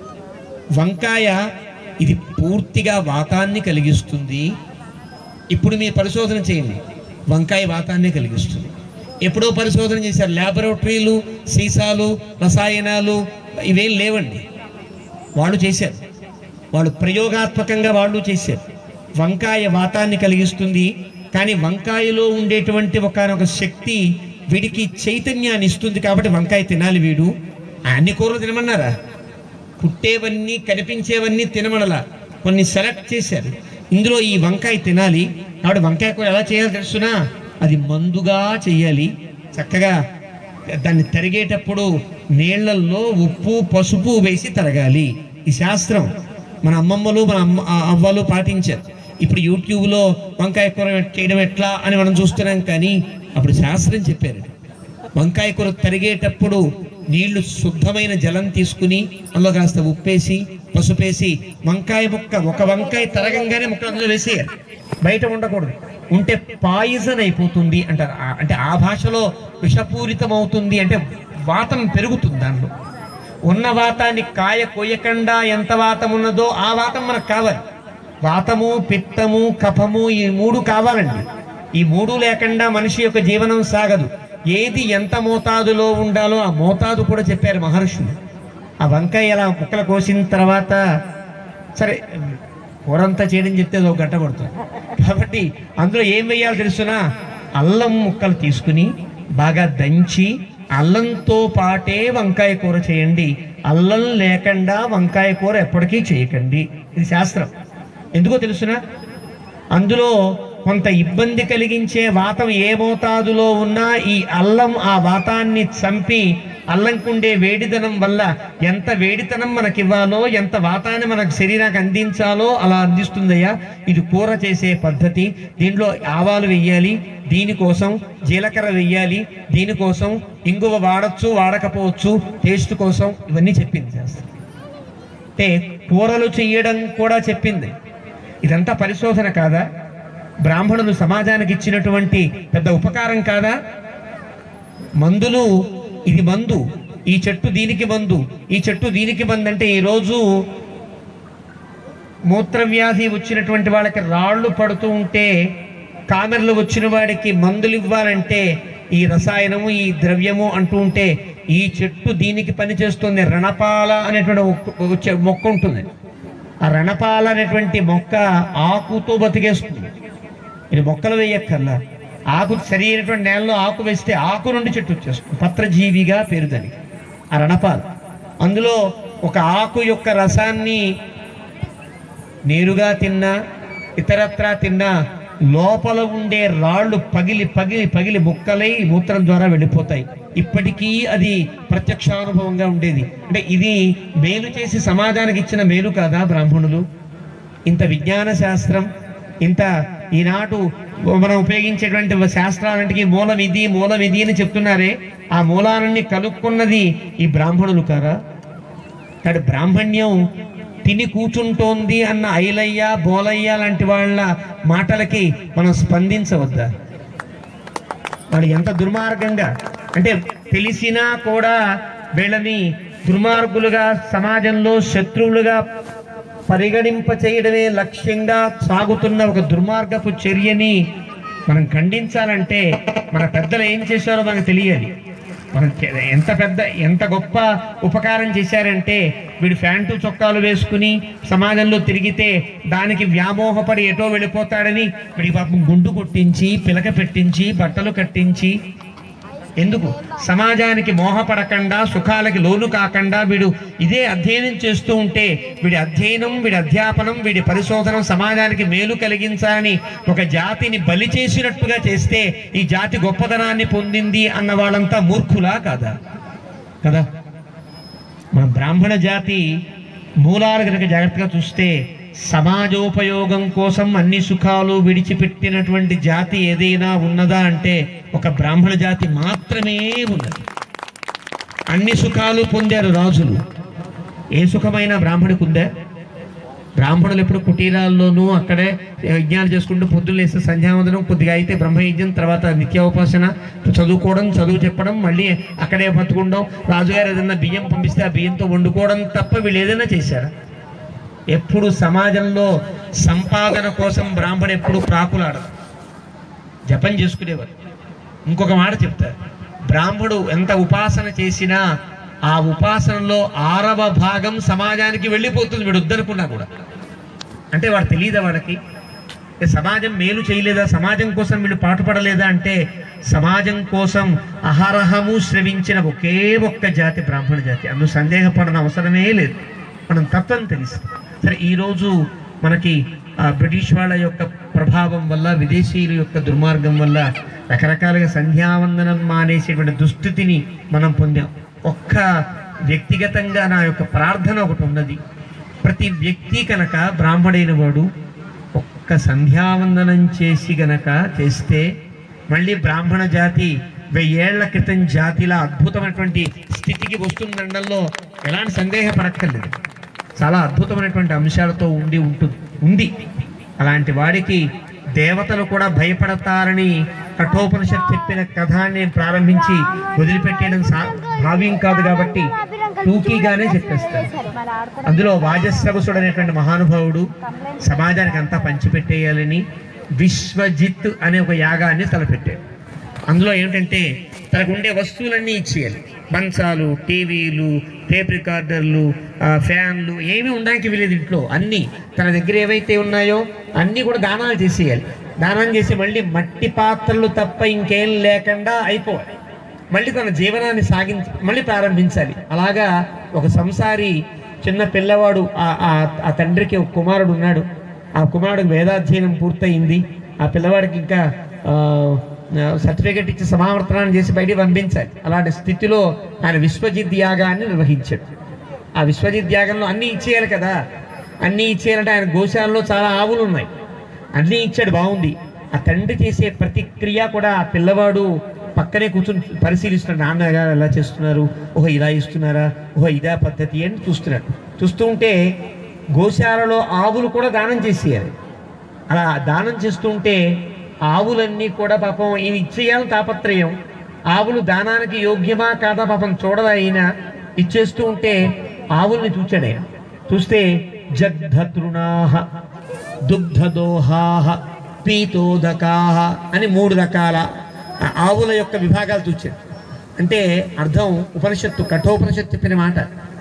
వంకాయ ఇది పూర్తిగా వాతాన్ని కలిగిస్తుంది ఇప్పుడు మీరు పరిశోధన చేయండి వంకాయ వాతాన్ని కలిగిస్తుంది ఎప్పుడో పరిశోధన చేశారు ల్యాబొరేటరీలు సీసాలు రసాయనాలు ఇవేం లేవండి వాళ్ళు చేశారు వాళ్ళు ప్రయోగాత్మకంగా వాళ్ళు చేశారు వంకాయ వాతాన్ని కలిగిస్తుంది కానీ వంకాయలో ఉండేటువంటి ఒకనొక శక్తి వీడికి చైతన్యాన్ని ఇస్తుంది కాబట్టి వంకాయ తినాలి వీడు అన్ని కూరలు తినమన్నారా పుట్టేవన్నీ కనిపించేవన్నీ తినమనలా కొన్ని సెలెక్ట్ చేశారు ఇందులో ఈ వంకాయ తినాలి కాబట్టి వంకాయ కూర ఎలా చేయాలో తెలుసునా అది మందుగా చెయ్యాలి చక్కగా దాన్ని తరిగేటప్పుడు నీళ్లల్లో ఉప్పు పసుపు వేసి తరగాలి ఈ శాస్త్రం మన అమ్మమ్మలు మన అమ్మ ఆ అవ్వలు పాటించారు ఇప్పుడు యూట్యూబ్లో వంకాయ కూర చేయడం ఎట్లా అని మనం చూస్తున్నాం కానీ అప్పుడు శాస్త్రం చెప్పారు వంకాయ కూర తరిగేటప్పుడు నీళ్లు శుద్ధమైన జలం తీసుకుని అందులో కాస్త ఉప్పేసి పసుపేసి వంకాయ ముక్క ఒక వంకాయ తరగంగానే ముక్కలు అందులో వేసేయాలి బయట ఉండకూడదు ఉంటే పాయిజన్ అయిపోతుంది అంటారు ఆ- అంటే ఆ భాషలో విషపూరితం అవుతుంది అంటే వాతం పెరుగుతుంది దానిలో ఉన్న వాతాన్ని కాయ కొయ్యకుండా ఎంత వాతం ఉన్నదో ఆ వాతం మనకు కావాలి వాతము పిత్తము కఫము ఈ మూడు కావాలండి ఈ మూడు లేకుండా మనిషి యొక్క జీవనం సాగదు ఏది ఎంత మోతాదులో ఉండాలో ఆ మోతాదు కూడా చెప్పారు మహర్షులు ఆ వంకాయ ఎలా ముక్కలు కోసిన తర్వాత సరే కూరంతా చేయడం చెప్తే అది ఒక గంట పడుతుంది కాబట్టి అందులో ఏం వేయాలో తెలుసునా అల్లం ముక్కలు తీసుకుని బాగా దంచి అల్లంతో పాటే వంకాయ కూర చేయండి అల్లం లేకుండా వంకాయ కూర ఎప్పటికీ చేయకండి ఇది శాస్త్రం ఎందుకో తెలుసునా అందులో కొంత ఇబ్బంది కలిగించే వాతం ఏ మోతాదులో ఉన్నా ఈ అల్లం ఆ వాతాన్ని చంపి అల్లంకుండే వేడిదనం వల్ల ఎంత వేడితనం మనకి ఇవ్వాలో ఎంత వాతాన్ని మనకు శరీరానికి అందించాలో అలా అందిస్తుందయ్యా ఇది కూర చేసే పద్ధతి దీంట్లో ఆవాలు వెయ్యాలి దీనికోసం జీలకర్ర వెయ్యాలి దీనికోసం ఇంగువ వాడచ్చు వాడకపోవచ్చు టేస్ట్ కోసం ఇవన్నీ చెప్పింది శాస్త్రం అంటే కూరలు చెయ్యడం కూడా చెప్పింది ఇదంతా పరిశోధన కాదా బ్రాహ్మణులు సమాజానికి ఇచ్చినటువంటి పెద్ద ఉపకారం కాదా మందులు ఇది మందు ఈ చెట్టు దీనికి మందు ఈ చెట్టు దీనికి మందు అంటే ఈరోజు మూత్రవ్యాధి వచ్చినటువంటి వాళ్ళకి రాళ్ళు పడుతూ ఉంటే కామెర్లు వచ్చిన వాడికి మందులు ఇవ్వాలంటే ఈ రసాయనము ఈ ద్రవ్యము అంటూ ఉంటే ఈ చెట్టు దీనికి పనిచేస్తుంది రణపాల అనేటువంటి ఒక- ఒక చె- మొక్క ఉంటుంది ఆ రణపాల అనేటువంటి మొక్క ఆకుతో బతికేస్తుంది ఇది మొక్కలు వేయక్కర్లా ఆకు సరి అయినటువంటి నేలలో ఆకు వేస్తే ఆకు నుండి చెట్టు వచ్చేస్తుంది పత్రజీవిగా పేరు దానికి ఆ రణపాలు అందులో ఒక ఆకు యొక్క రసాన్ని నేరుగా తిన్నా ఇతరత్రా తిన్నా లోపల ఉండే రాళ్ళు పగిలి పగిలి పగిలి ముక్కలై మూత్రం ద్వారా వెళ్ళిపోతాయి ఇప్పటికీ అది ప్రత్యక్షానుభవంగా ఉండేది అంటే ఇది మేలు చేసి సమాజానికి ఇచ్చిన మేలు కాదా బ్రాహ్మణులు ఇంత విజ్ఞాన శాస్త్రం ఇంత ఈనాడు మనం ఉపయోగించేటువంటి శాస్త్రాలంటికి మూలం ఇది మూలం ఇది అని చెప్తున్నారే ఆ మూలాలన్నీ కలుపుకున్నది ఈ బ్రాహ్మణులు కారా కానీ బ్రాహ్మణ్యం తిని కూర్చుంటోంది అన్న ఐలయ్య బోలయ్య లాంటి వాళ్ళ మాటలకి మనం స్పందించవద్దా వాళ్ళు ఎంత దుర్మార్గంగా అంటే తెలిసినా కూడా వీళ్ళని దుర్మార్గులుగా సమాజంలో శత్రువులుగా పరిగణింప చేయడమే లక్ష్యంగా సాగుతున్న ఒక దుర్మార్గపు చర్యని మనం ఖండించాలంటే మన పెద్దలు ఏం చేశారో మనకు తెలియాలి మనం చే- ఎంత పెద్ద ఎంత గొప్ప ఉపకారం చేశారంటే వీడు ఫ్యాంటు చొక్కాలు వేసుకుని సమాజంలో తిరిగితే దానికి వ్యామోహపడి ఎటో వెళ్ళిపోతాడని వీడి పాపం గుండు కొట్టించి పిలక పెట్టించి బట్టలు కట్టించి ఎందుకు సమాజానికి మోహపడకుండా సుఖాలకి లోను కాకుండా వీడు ఇదే అధ్యయనం చేస్తూ ఉంటే వీడి అధ్యయనం వీడి అధ్యాపనం వీడి పరిశోధన సమాజానికి మేలు కలిగించాలని ఒక జాతిని బలి చేసినట్టుగా చేస్తే ఈ జాతి గొప్పతనాన్ని పొందింది అన్న వాళ్ళంతా మూర్ఖులా కాదా కదా మన బ్రాహ్మణ జాతి మూలాలు కనుక జాగ్రత్తగా చూస్తే సమాజోపయోగం కోసం అన్ని సుఖాలు విడిచిపెట్టినటువంటి జాతి ఏదైనా ఉన్నదా అంటే ఒక బ్రాహ్మణ జాతి మాత్రమే ఉన్నది అన్ని సుఖాలు పొందారు రాజులు ఏ సుఖమైనా బ్రాహ్మడికి ఉందా బ్రాహ్మణులు ఎప్పుడు కుటీరాల్లోనూ అక్కడే యజ్ఞాలు చేసుకుంటూ పొద్దున్న లేస్తే సంధ్యావందనం కొద్దిగా అయితే బ్రహ్మయజ్ఞం తర్వాత నిత్యోపాసన చదువుకోవడం చదువు చెప్పడం మళ్ళీ అక్కడే బతుకుండడం రాజుగారు ఏదైనా బియ్యం పంపిస్తే ఆ బియ్యంతో వండుకోవడం తప్ప వీళ్ళు ఏదైనా చేశారా ఎప్పుడు సమాజంలో సంపాదన కోసం బ్రాహ్మడు ఎప్పుడు ప్రాకులాడదు జపం చేసుకునేవారు ఇంకొక మాట చెప్తారు బ్రాహ్మడు ఎంత ఉపాసన చేసినా ఆ ఉపాసనలో ఆరవ భాగం సమాజానికి వెళ్ళిపోతుంది వీడు వద్దనుకున్నా కూడా అంటే వాడు తెలియదా వాడికి ఏ సమాజం మేలు చేయలేదా సమాజం కోసం వీళ్ళు పాటుపడలేదా అంటే సమాజం కోసం అహరహము శ్రవించిన ఒకే ఒక్క జాతి బ్రాహ్మణ జాతి అందులో సందేహపడన అవసరమే లేదు మనం తత్వం తెలుసు సరే ఈరోజు మనకి ఆ బ్రిటిష్ వాళ్ళ యొక్క ప్రభావం వల్ల విదేశీయుల యొక్క దుర్మార్గం వల్ల రకరకాలుగా సంధ్యావందనం మానేసేటువంటి దుస్థితిని మనం పొందాం ఒక్క వ్యక్తిగతంగా నా యొక్క ప్రార్థన ఒకటి ఉన్నది ప్రతి వ్యక్తి కనుక బ్రాహ్మడైన వాడు ఒక్క సంధ్యావందనం చేసి గనక చేస్తే మళ్ళీ బ్రాహ్మణ జాతి వెయ్యేళ్ల క్రితం జాతిలా అద్భుతమైనటువంటి స్థితికి వస్తుందనడంలో ఎలాంటి సందేహపడక్కర్లేదు చాలా అద్భుతమైనటువంటి అంశాలతో ఉండి ఉంటుంది ఉంది అలాంటి వాడికి దేవతలు కూడా భయపడతారని కఠోపనిషత్ చెప్పిన కథాన్ని ప్రారంభించి వదిలిపెట్టేయడం సా- భావ్యం కాదు కాబట్టి టూకీగానే చెప్పేస్తారు అందులో వాజస్రవసుడు అనేటువంటి మహానుభావుడు సమాజానికి అంతా పంచిపెట్టేయాలని విశ్వజిత్ అనే ఒక యాగాన్ని తలపెట్టాడు అందులో ఏమిటంటే తనకు ఉండే వస్తువులన్నీ ఇచ్చేయాలి మంచాలు టీవీలు టేప్ రికార్డర్లు ఆ, ఫ్యాన్లు ఏమీ ఉండడానికి వీలేదు ఇంట్లో అన్నీ తన దగ్గర ఏవైతే ఉన్నాయో అన్నీ కూడా దానాలు చేసేయాలి దానం చేసి మళ్ళీ మట్టి పాత్రలు తప్ప ఇంకేం లేకుండా అయిపోవాలి మళ్ళీ తన జీవనాన్ని సాగించ మళ్ళీ ప్రారంభించాలి అలాగా ఒక సంసారి చిన్న పిల్లవాడు ఆ- ఆ- ఆ తండ్రికి ఒక కుమారుడు ఉన్నాడు ఆ కుమారుడికి వేదాధ్యయనం పూర్తయింది ఆ పిల్లవాడికి ఇంకా సర్టిఫికెట్ ఇచ్చి సమావర్తనాన్ని చేసి బయటికి పంపించాలి అలాంటి స్థితిలో ఆయన విశ్వజిత్ యాగాన్ని నిర్వహించాడు ఆ విశ్వజిత్ యాగంలో అన్నీ ఇచ్చేయాలి కదా అన్నీ ఇచ్చేయాలంటే ఆయన గోశాలలో చాలా ఆవులు ఉన్నాయి అన్నీ ఇచ్చాడు బాగుంది ఆ తండ్రి చేసే ప్రతిక్రియ కూడా ఆ పిల్లవాడు పక్కనే కూర్చొని పరిశీలిస్తున్నాడు నాన్నగారు ఎలా చేస్తున్నారు ఓహో ఇలా ఇస్తున్నారా ఓహో ఇదా పద్ధతి అని చూస్తున్నాడు చూస్తూ ఉంటే గోశాలలో ఆవులు కూడా దానం చేసేయాలి అలా దానం చేస్తుంటే ఆవులన్నీ కూడా పాపం ఈయన ఇచ్చేయాలని తాపత్రయం ఆవులు దానానికి యోగ్యమా కాదా పాపం చూడదా ఆయన ఇచ్చేస్తూ ఉంటే ఆవుల్ని చూచాడు ఆయన చూస్తే జగ్ధతృణాహ దుగ్ధదోహాహ పీతోదకాహ అని మూడు రకాల ఆ ఆవుల యొక్క విభాగాలు చూచాడు అంటే అర్థం ఉపనిషత్తు కఠోపనిషత్తు చెప్పిన మాట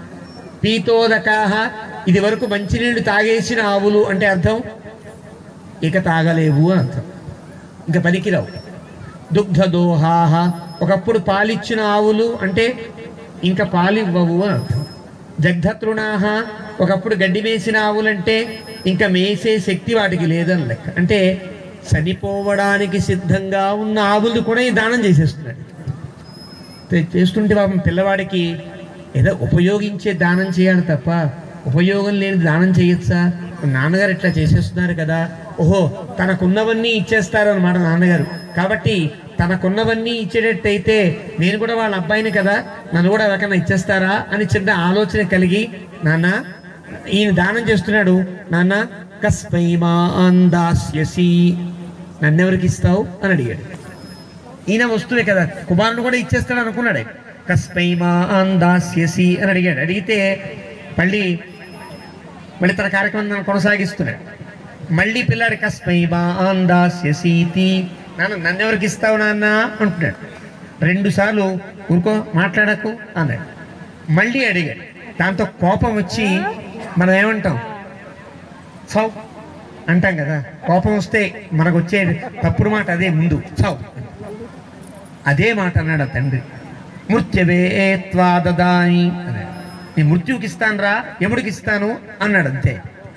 పీతోదకాహ ఇది వరకు మంచినీళ్ళు తాగేసిన ఆవులు అంటే అర్థం ఇక తాగలేవు అని అర్థం ఇంకా పనికిరావు దుగ్ధదోహాహ ఒకప్పుడు పాలిచ్చిన ఆవులు అంటే ఇంకా పాలివ్వవు అని అర్థం జగ్ధతృణాహ ఒకప్పుడు గడ్డి మేసిన ఆవులంటే ఇంకా మేసే శక్తి వాటికి లేదని లెక్క అంటే చనిపోవడానికి సిద్ధంగా ఉన్న ఆవులు కూడా ఈ దానం చేసేస్తున్నాడు తే- చేస్తుంటే పాపం పిల్లవాడికి ఏదో ఉపయోగించే దానం చేయాలి తప్ప ఉపయోగం లేని దానం చేయొచ్చా నాన్నగారు ఇట్లా చేసేస్తున్నారు కదా ఓహో తనకున్నవన్నీ ఇచ్చేస్తారు అనమాట నాన్నగారు కాబట్టి తనకున్నవన్నీ ఇచ్చేటట్టయితే నేను కూడా వాళ్ళ అబ్బాయిని కదా నన్ను కూడా ఎవరికైనా ఇచ్చేస్తారా అని చిన్న ఆలోచన కలిగి నాన్న ఈయన దానం చేస్తున్నాడు నాన్న కస్మై మా అందాస్యసి నన్నెవరికి ఇస్తావు అని అడిగాడు ఈయన వస్తువే కదా కుమారుడు కూడా ఇచ్చేస్తాడు అనుకున్నాడు ఆయన. కస్మై మాన్ దాస్యసి అని అడిగాడు అడిగితే మళ్ళీ మళ్ళీ తన కార్యక్రమం కొనసాగిస్తున్నాడు మళ్ళీ పిల్లాడి కస్మై మాన్ దాస్యసీతి నాన్న నన్ను ఎవరికి ఇస్తావు నాన్న అంటున్నాడు రెండు సార్లు ఊరుకో మాట్లాడకు అన్నాడు మళ్ళీ అడిగాడు దాంతో కోపం వచ్చి మనం ఏమంటాం సౌ అంటాం కదా కోపం వస్తే మనకు వచ్చే తప్పుడు మాట అదే ముందు సౌ అదే మాట అన్నాడు ఆ తండ్రి మృత్యవే త్వాదదాని అన్నాడు నేను మృత్యువుకి ఇస్తాను రా ఎముడికి ఇస్తాను అన్నాడు అంతే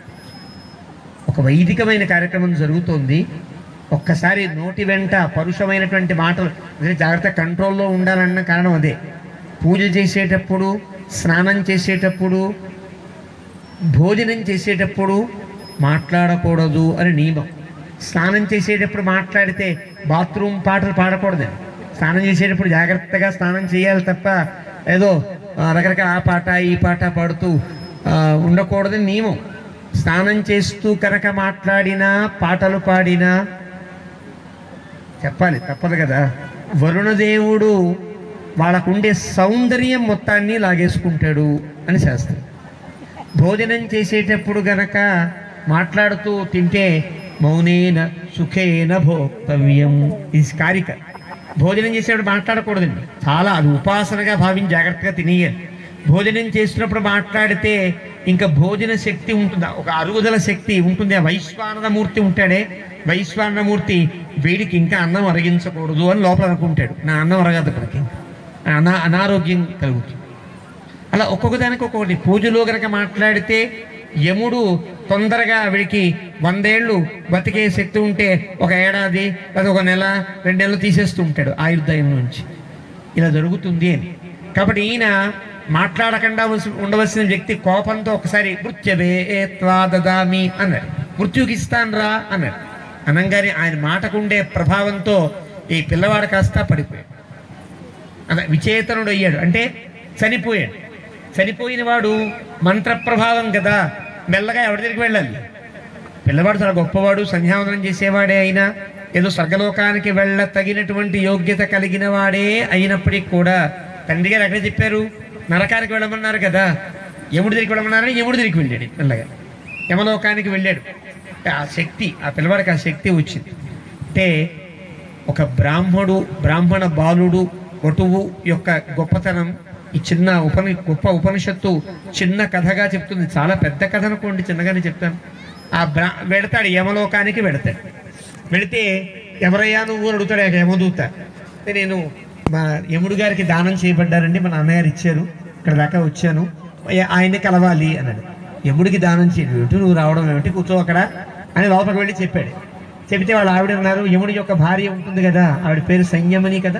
ఒక వైదికమైన కార్యక్రమం జరుగుతోంది ఒక్కసారి నోటి వెంట పరుషమైనటువంటి మాటలు అదే జాగ్రత్త కంట్రోల్లో ఉండాలన్న కారణం అదే పూజ చేసేటప్పుడు స్నానం చేసేటప్పుడు భోజనం చేసేటప్పుడు మాట్లాడకూడదు అని నియమం స్నానం చేసేటప్పుడు మాట్లాడితే బాత్రూమ్ పాటలు పాడకూడదండి స్నానం చేసేటప్పుడు జాగ్రత్తగా స్నానం చేయాలి తప్ప ఏదో ఆ, రకరకాల ఆ పాట ఈ పాట పాడుతూ ఆ, ఉండకూడదని నియమం స్నానం చేస్తూ కనుక మాట్లాడినా పాటలు పాడినా చెప్పాలి తప్పదు కదా వరుణదేవుడు వాళ్ళకుండే సౌందర్యం మొత్తాన్ని లాగేసుకుంటాడు అని శాస్త్రం భోజనం చేసేటప్పుడు గనక మాట్లాడుతూ తింటే మౌనేన సుఖేన భోక్తవ్యం ఇది కారిక భోజనం చేసేటప్పుడు మాట్లాడకూడదండి చాలా అది ఉపాసనగా భావించి జాగ్రత్తగా తినేయాలి భోజనం చేసినప్పుడు మాట్లాడితే ఇంకా భోజన శక్తి ఉంటుందా ఒక అరుగుదల శక్తి ఉంటుంది ఆ వైశ్వానర మూర్తి ఉంటాడే వైశ్వానర మూర్తి వీడికి ఇంకా అన్నం అరగించకూడదు అని లోపల అనుకుంటాడు నా అన్నం అరగదు ఇప్పటికి అనా అనారోగ్యం కలుగుతుంది అలా ఒక్కొక్క దానికి ఒక్కొక్కటి పూజలో గనక మాట్లాడితే యముడు తొందరగా ఆవిడికి వందేళ్ళు బతికే శక్తి ఉంటే ఒక ఏడాది లేదా ఒక నెల రెండు నెలలు తీసేస్తూ ఉంటాడు ఆయుర్దాయం నుంచి ఇలా జరుగుతుంది అని కాబట్టి ఈయన మాట్లాడకుండా వలసి- ఉండవలసిన వ్యక్తి కోపంతో ఒకసారి మృత్యవే త్వాదదామి అన్నాడు మృత్యుకి ఇస్తాను రా అన్నాడు అనంగానే ఆయన మాటకుండే ప్రభావంతో ఈ పిల్లవాడు కాస్త పడిపోయాడు అదే విచేతనుడు అయ్యాడు అంటే చనిపోయాడు చనిపోయిన వాడు మంత్ర ప్రభావం కదా మెల్లగా ఎవరి దగ్గరికి వెళ్ళాలి పిల్లవాడు చాలా గొప్పవాడు సంధ్యావందనం చేసేవాడే అయినా ఏదో స్వర్గలోకానికి వెళ్ళ తగినటువంటి యోగ్యత కలిగిన వాడే అయినప్పటికీ కూడా తండ్రి గారు ఎక్కడ చెప్పారు నరకానికి వెళ్ళమన్నారు కదా యముడి దగ్గరికి వెళ్ళమన్నారని యముడి దగ్గరికి వెళ్ళాడు మెల్లగా యమలోకానికి వెళ్ళాడు ఆ శక్తి ఆ పిల్లవాడికి ఆ శక్తి వచ్చింది అంటే ఒక బ్రాహ్మడు బ్రాహ్మణ బాలుడు వటువు యొక్క గొప్పతనం ఈ చిన్న ఉపని గొప్ప ఉపనిషత్తు చిన్న కథగా చెప్తుంది చాలా పెద్ద కథ అనుకోండి చిన్నగానే చెప్తాను ఆ బ్రా వెడతాడు యమలోకానికి వెడతాడు వెళితే ఎవరయ్యా నువ్వు అని అడుగుతాడు ఆ యమదూత అంటే నేను మా యముడు గారికి దానం చేయబడ్డారండి మా నాన్నగారు ఇచ్చారు ఇక్కడ దాకా వచ్చాను అయ్య- ఆయన్ని కలవాలి అన్నాడు యముడికి దానం చేయడం ఏమిటి నువ్వు రావడం ఏమిటి కూర్చో అక్కడ అని లోపలికి వెళ్ళి చెప్పాడు చెబితే వాళ్ళ ఆవిడ ఉన్నారు యముడి యొక్క భార్య ఉంటుంది కదా ఆవిడ పేరు సంయమని కదా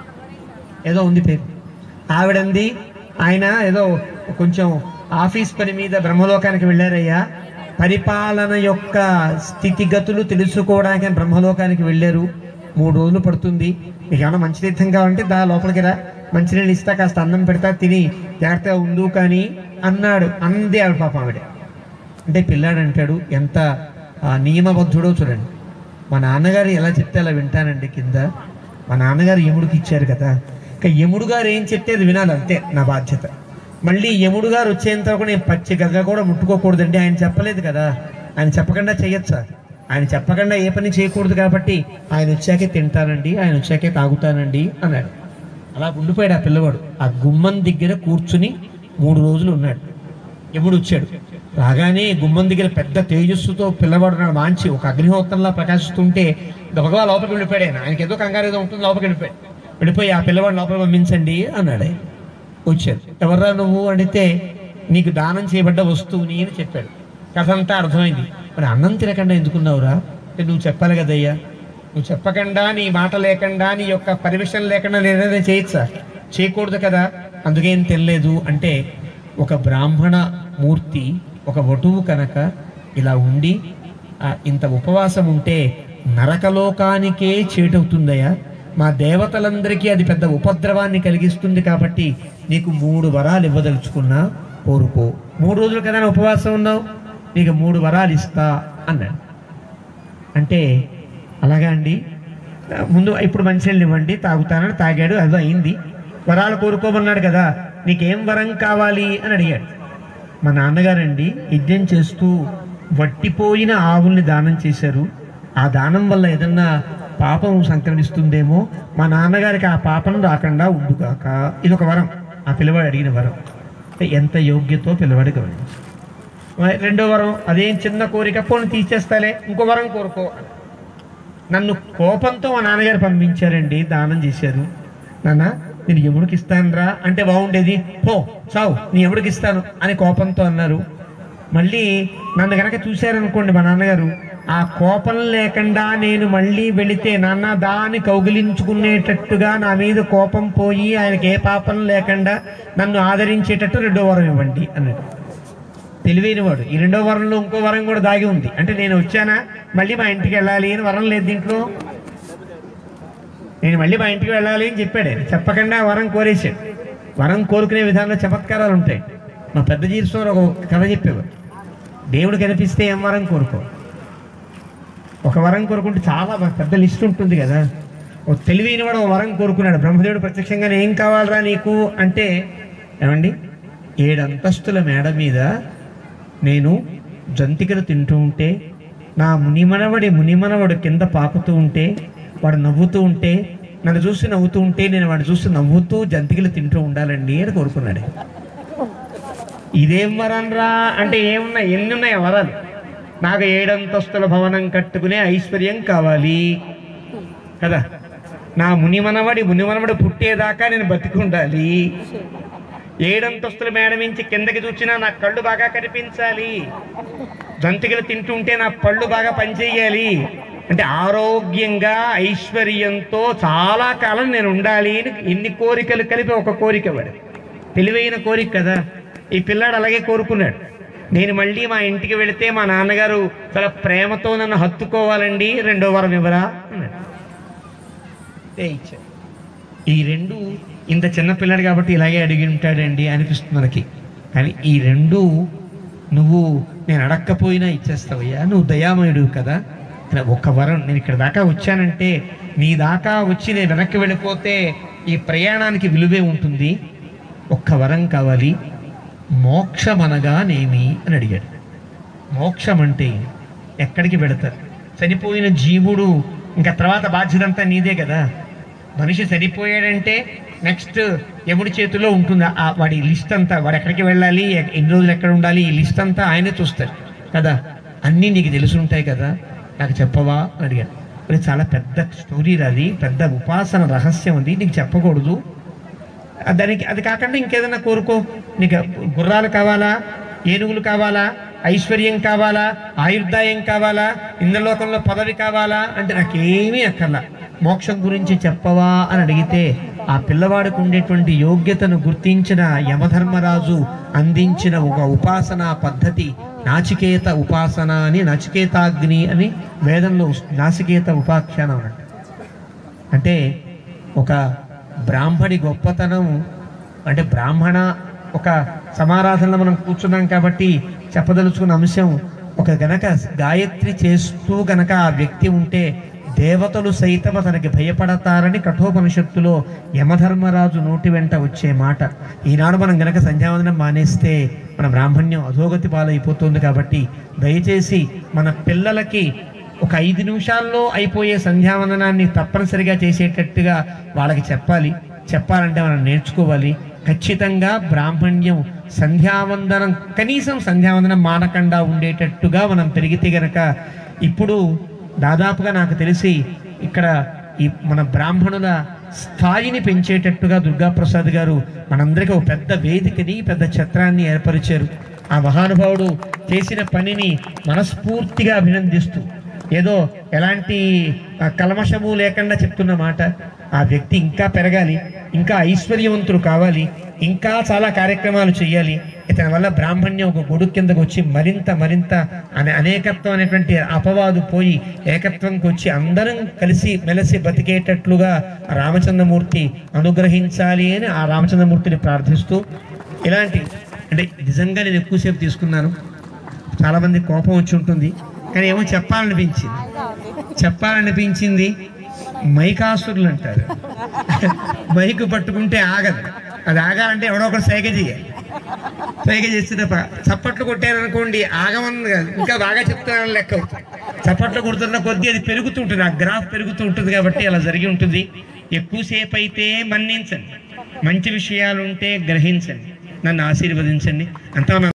ఏదో ఉంది పేరు ఆవిడంది ఆయన ఏదో కొంచెం ఆఫీస్ పని మీద బ్రహ్మలోకానికి వెళ్ళారయ్యా పరిపాలన యొక్క స్థితిగతులు తెలుసుకోవడానికి బ్రహ్మలోకానికి వెళ్ళారు మూడు రోజులు పడుతుంది మీకు ఏమైనా మంచి తీర్థం కావాలంటే దా లోపలికి రా మంచినీళ్ళు ఇస్తా కాస్త అన్నం పెడతా తిని జాగ్రత్తగా ఉండు కానీ అన్నాడు అంది ఆవిడ పాపం ఆవిడ అంటే పిల్లాడు అంటాడు ఎంత ఆ, నియమబద్ధుడో చూడండి మా నాన్నగారు ఎలా చెప్తే అలా వింటానండి కింద మా నాన్నగారు యముడికి ఇచ్చారు కదా ఇంకా యముడు గారు ఏం చెప్తే అది వినాలి అంతే నా బాధ్యత మళ్ళీ యముడు గారు వచ్చేంత వరకు నేను పచ్చి గగ్గ కూడా ముట్టుకోకూడదండి ఆయన చెప్పలేదు కదా ఆయన చెప్పకుండా చేయొచ్చా ఆయన చెప్పకుండా ఏ పని చేయకూడదు కాబట్టి ఆయన వచ్చాకే తింటానండి ఆయన వచ్చాకే తాగుతానండి అన్నాడు అలా ఉండిపోయాడు ఆ పిల్లవాడు ఆ గుమ్మం దగ్గర కూర్చుని మూడు రోజులు ఉన్నాడు యముడు వచ్చాడు రాగానే గుమ్మం దగ్గర పెద్ద తేజస్సుతో పిల్లవాడు నాడు మాంచి ఒక అగ్నిహోత్రంలా ప్రకాశిస్తుంటే గబగబా లోపలికి వెళ్ళిపోయాడు ఆయన ఆయనకి ఏదో కంగారు ఏదో ఉంటుంది లోపలికి వెళ్ళిపోయాడు వెళ్ళిపోయి ఆ పిల్లవాడు లోపలికి పంపించండి అన్నాడు ఆయన. వచ్చాడు ఎవర్రా నువ్వు అడిగితే నీకు దానం చేయబడ్డ వస్తువుని అని చెప్పాడు కథ అంతా అర్థమైంది మరి అన్నం తినకుండా ఎందుకున్నావురా అంటే నువ్వు చెప్పాలి కదయ్యా నువ్వు చెప్పకుండా నీ మాట లేకుండా నీ యొక్క పర్మిషన్ లేకుండా నేనేదో చేయొచ్చా చేయకూడదు కదా అందుకేం తెలియలేదు అంటే ఒక బ్రాహ్మణ మూర్తి ఒక వటువు కనుక ఇలా ఉండి ఆ, ఇంత ఉపవాసం ఉంటే నరకలోకానికే చేటవుతుందయ్యా మా దేవతలందరికీ అది పెద్ద ఉపద్రవాన్ని కలిగిస్తుంది కాబట్టి నీకు మూడు వరాలు ఇవ్వదలుచుకున్నా కోరుకో మూడు రోజులు కదా నా ఉపవాసం ఉన్నావు నీకు మూడు వరాలు ఇస్తా అన్నాడు అంటే అలాగా అండి ముందు ఇప్పుడు మంచినీళ్ళు ఇవ్వండి తాగుతానని తాగాడు అది అయింది వరాలు కోరుకోమన్నాడు కదా నీకేం వరం కావాలి అని అడిగాడు మా నాన్నగారండి యజ్ఞం చేస్తూ వట్టిపోయిన ఆవుల్ని దానం చేశారు ఆ దానం వల్ల ఏదన్నా పాపం సంక్రమిస్తుందేమో మా నాన్నగారికి ఆ పాపం రాకుండా ఉండుగాక ఇది ఒక వరం ఆ పిల్లవాడు అడిగిన వరం అంటే ఎంత యోగ్యతో పిల్లవాడు గమనించు మరి రెండో వరం అదేం చిన్న కోరిక పోనీ తీసేస్తాలే ఇంకో వరం కోరుకో నన్ను కోపంతో మా నాన్నగారు పంపించారండి దానం చేశారు నాన్న నేను ఎముడికి ఇస్తానురా అంటే బాగుండేది పో చావు నీ ఎముడికి ఇస్తాను అని కోపంతో అన్నారు మళ్ళీ నన్ను కనుక చూశారనుకోండి మా నాన్నగారు ఆ కోపం లేకుండా నేను మళ్ళీ వెళితే నాన్న దాన్ని కౌగిలించుకునేటట్టుగా నా మీద కోపం పోయి ఆయనకి ఏ పాపం లేకుండా నన్ను ఆదరించేటట్టు రెండో వరం ఇవ్వండి అన్నాడు తెలివైనవాడు ఈ రెండో వరంలో ఇంకో వరం కూడా దాగి ఉంది అంటే నేను వచ్చానా మళ్ళీ మా ఇంటికి వెళ్ళాలి అని వరం లేదు దీంట్లో నేను మళ్ళీ మా ఇంటికి వెళ్ళాలి అని చెప్పాడు ఆయన. చెప్పకుండా వరం కోరేశాడు వరం కోరుకునే విధానంలో చమత్కారాలు ఉంటాయి మా పెద్ద జీవితంలో ఒక కథ చెప్పేవారు దేవుడు కనిపిస్తే ఏం వరం కోరుకో ఒక వరం కోరుకుంటే చాలా పెద్ద లిస్ట్ ఉంటుంది కదా ఓ తెలివైన వాడు ఒక వరం కోరుకున్నాడు బ్రహ్మదేవుడు ప్రత్యక్షంగా ఏం కావాలరా నీకు అంటే ఏమండి ఏడు అంతస్తుల మేడ మీద నేను జంతికలు తింటూ ఉంటే నా మునిమనవడి మునిమనవడు కింద పాకుతూ ఉంటే వాడు నవ్వుతూ ఉంటే నన్ను చూసి నవ్వుతూ ఉంటే నేను వాడు చూసి నవ్వుతూ జంతికలు తింటూ ఉండాలండి అని కోరుకున్నాడు ఇదేం వరం రా అంటే ఏమున్నాయి ఎన్ని ఉన్నాయి వరాలు నాకు ఏడంతస్తుల భవనం కట్టుకునే ఐశ్వర్యం కావాలి కదా నా మునిమనవడి మునిమనవడు పుట్టేదాకా నేను బతికి ఉండాలి ఏడంతస్తుల మేడ నుంచి కిందకి చూసినా నా కళ్ళు బాగా కనిపించాలి జంతికలు తింటుంటే నా పళ్ళు బాగా పనిచేయాలి అంటే ఆరోగ్యంగా ఐశ్వర్యంతో చాలా కాలం నేను ఉండాలి అని ఇన్ని కోరికలు కలిపి ఒక కోరిక వాడు తెలివైన కోరిక కదా ఈ పిల్లాడు అలాగే కోరుకున్నాడు నేను మళ్ళీ మా ఇంటికి వెళితే మా నాన్నగారు చాలా ప్రేమతో నన్ను హత్తుకోవాలండి రెండో వరం ఇవ్వరా అన్నాడు ఏ ఇచ్చాడు ఈ రెండు ఇంత చిన్న పిల్లాడు కాబట్టి ఇలాగే అడిగి ఉంటాడండి అనిపిస్తుంది మనకి కానీ ఈ రెండు నువ్వు నేను అడక్కపోయినా ఇచ్చేస్తావయ్యా నువ్వు దయామయుడు కదా ఇక్కడ ఒక్క వరం నేను ఇక్కడ దాకా వచ్చానంటే నీ దాకా వచ్చి నేను వెనక్కి వెళ్ళిపోతే ఈ ప్రయాణానికి విలువే ఉంటుంది ఒక్క వరం కావాలి మోక్షమనగానేమి అని అడిగాడు మోక్షం అంటే ఎక్కడికి వెళతారు చనిపోయిన జీవుడు ఇంకా తర్వాత బాధ్యత అంతా నీదే కదా మనిషి చనిపోయాడంటే నెక్స్ట్ ఎవడి చేతిలో ఉంటుంది ఆ వాడి లిస్ట్ అంతా వాడు ఎక్కడికి వెళ్ళాలి ఎ- ఎన్ని రోజులు ఎక్కడ ఉండాలి ఈ లిస్ట్ అంతా ఆయనే చూస్తారు కదా అన్నీ నీకు తెలిసి ఉంటాయి కదా నాకు చెప్పవా అని అడిగాడు మరి చాలా పెద్ద స్టోరీ అది పెద్ద ఉపాసన రహస్యం అది నీకు చెప్పకూడదు ఆ దానికి అది కాకుండా ఇంకేదైనా కోరుకో నీకు గుర్రాలు కావాలా ఏనుగులు కావాలా ఐశ్వర్యం కావాలా ఆయుర్దాయం కావాలా ఇంద్రలోకంలో పదవి కావాలా అంటే నాకేమీ అక్కర్లా మోక్షం గురించి చెప్పవా అని అడిగితే ఆ పిల్లవాడికి ఉండేటువంటి యోగ్యతను గుర్తించిన యమధర్మరాజు అందించిన ఒక ఉపాసనా పద్ధతి నాచికేత ఉపాసన అని నచికేతాగ్ని అని వేదంలో వస్తుంది. నాచికేత ఉపాఖ్యానం అన్నట్టు అంటే ఒక బ్రాహ్మడి గొప్పతనం అంటే బ్రాహ్మణ ఒక సమారాధనలో మనం కూర్చున్నాం కాబట్టి చెప్పదలుచుకున్న అంశం ఒక గనక గాయత్రి చేస్తూ గనక ఆ వ్యక్తి ఉంటే దేవతలు సైతం అతనికి భయపడతారని కఠోపనిషత్తులో యమధర్మరాజు నోటి వెంట వచ్చే మాట ఈనాడు మనం గనక సంధ్యావందనం మానేస్తే మన బ్రాహ్మణ్యం అధోగతి పాలైపోతుంది కాబట్టి దయచేసి మన పిల్లలకి ఒక ఐదు నిమిషాల్లో అయిపోయే సంధ్యావందనాన్ని తప్పనిసరిగా చేసేటట్టుగా వాళ్ళకి చెప్పాలి చెప్పాలంటే మనం నేర్చుకోవాలి ఖచ్చితంగా బ్రాహ్మణ్యం సంధ్యావందనం కనీసం సంధ్యావందనం మానకుండా ఉండేటట్టుగా మనం పెరిగితే గనక ఇప్పుడు దాదాపుగా నాకు తెలిసి ఇక్కడ ఈ మన బ్రాహ్మణుల స్థాయిని పెంచేటట్టుగా దుర్గాప్రసాద్ గారు మనందరికీ ఒక పెద్ద వేదికని పెద్ద ఛత్రాన్ని ఏర్పరిచారు ఆ మహానుభావుడు చేసిన పనిని మనస్ఫూర్తిగా అభినందిస్తూ ఏదో ఎలాంటి ఆ, కల్మషము లేకుండా చెప్తున్న మాట ఆ వ్యక్తి ఇంకా పెరగాలి ఇంకా ఐశ్వర్యవంతుడు కావాలి ఇంకా చాలా కార్యక్రమాలు చేయాలి ఇతని వల్ల బ్రాహ్మణ్యం ఒక గొడుగు కిందకు వచ్చి మరింత మరింత అనే అనేకత్వం అనేటువంటి అపవాదు పోయి ఏకత్వంకి వచ్చి అందరం కలిసి మెలిసి బతికేటట్లుగా రామచంద్రమూర్తి అనుగ్రహించాలి అని ఆ రామచంద్రమూర్తిని ప్రార్థిస్తూ ఇలాంటి అంటే నిజంగా నేను ఎక్కువసేపు తీసుకున్నాను చాలామంది కోపం వచ్చి ఉంటుంది కానీ ఏమో చెప్పాలనిపించింది చెప్పాలనిపించింది మైకాసురులు అంటారు మైకు పట్టుకుంటే ఆగదు అది ఆగాలంటే ఎవడో ఒకటి సైగ చేయాలి సైగ చేస్తే తప్ప చప్పట్లు కొట్టారనుకోండి ఆగమని కాదు ఇంకా బాగా చెప్తున్నాను లెక్క అవుతుంది చప్పట్లు కొడుతున్న కొద్దీ అది పెరుగుతూ ఉంటుంది ఆ గ్రాఫ్ పెరుగుతూ ఉంటుంది కాబట్టి అలా జరిగి ఉంటుంది ఎక్కువసేపు అయితే మన్నించండి మంచి విషయాలు ఉంటే గ్రహించండి నన్ను ఆశీర్వదించండి అంతా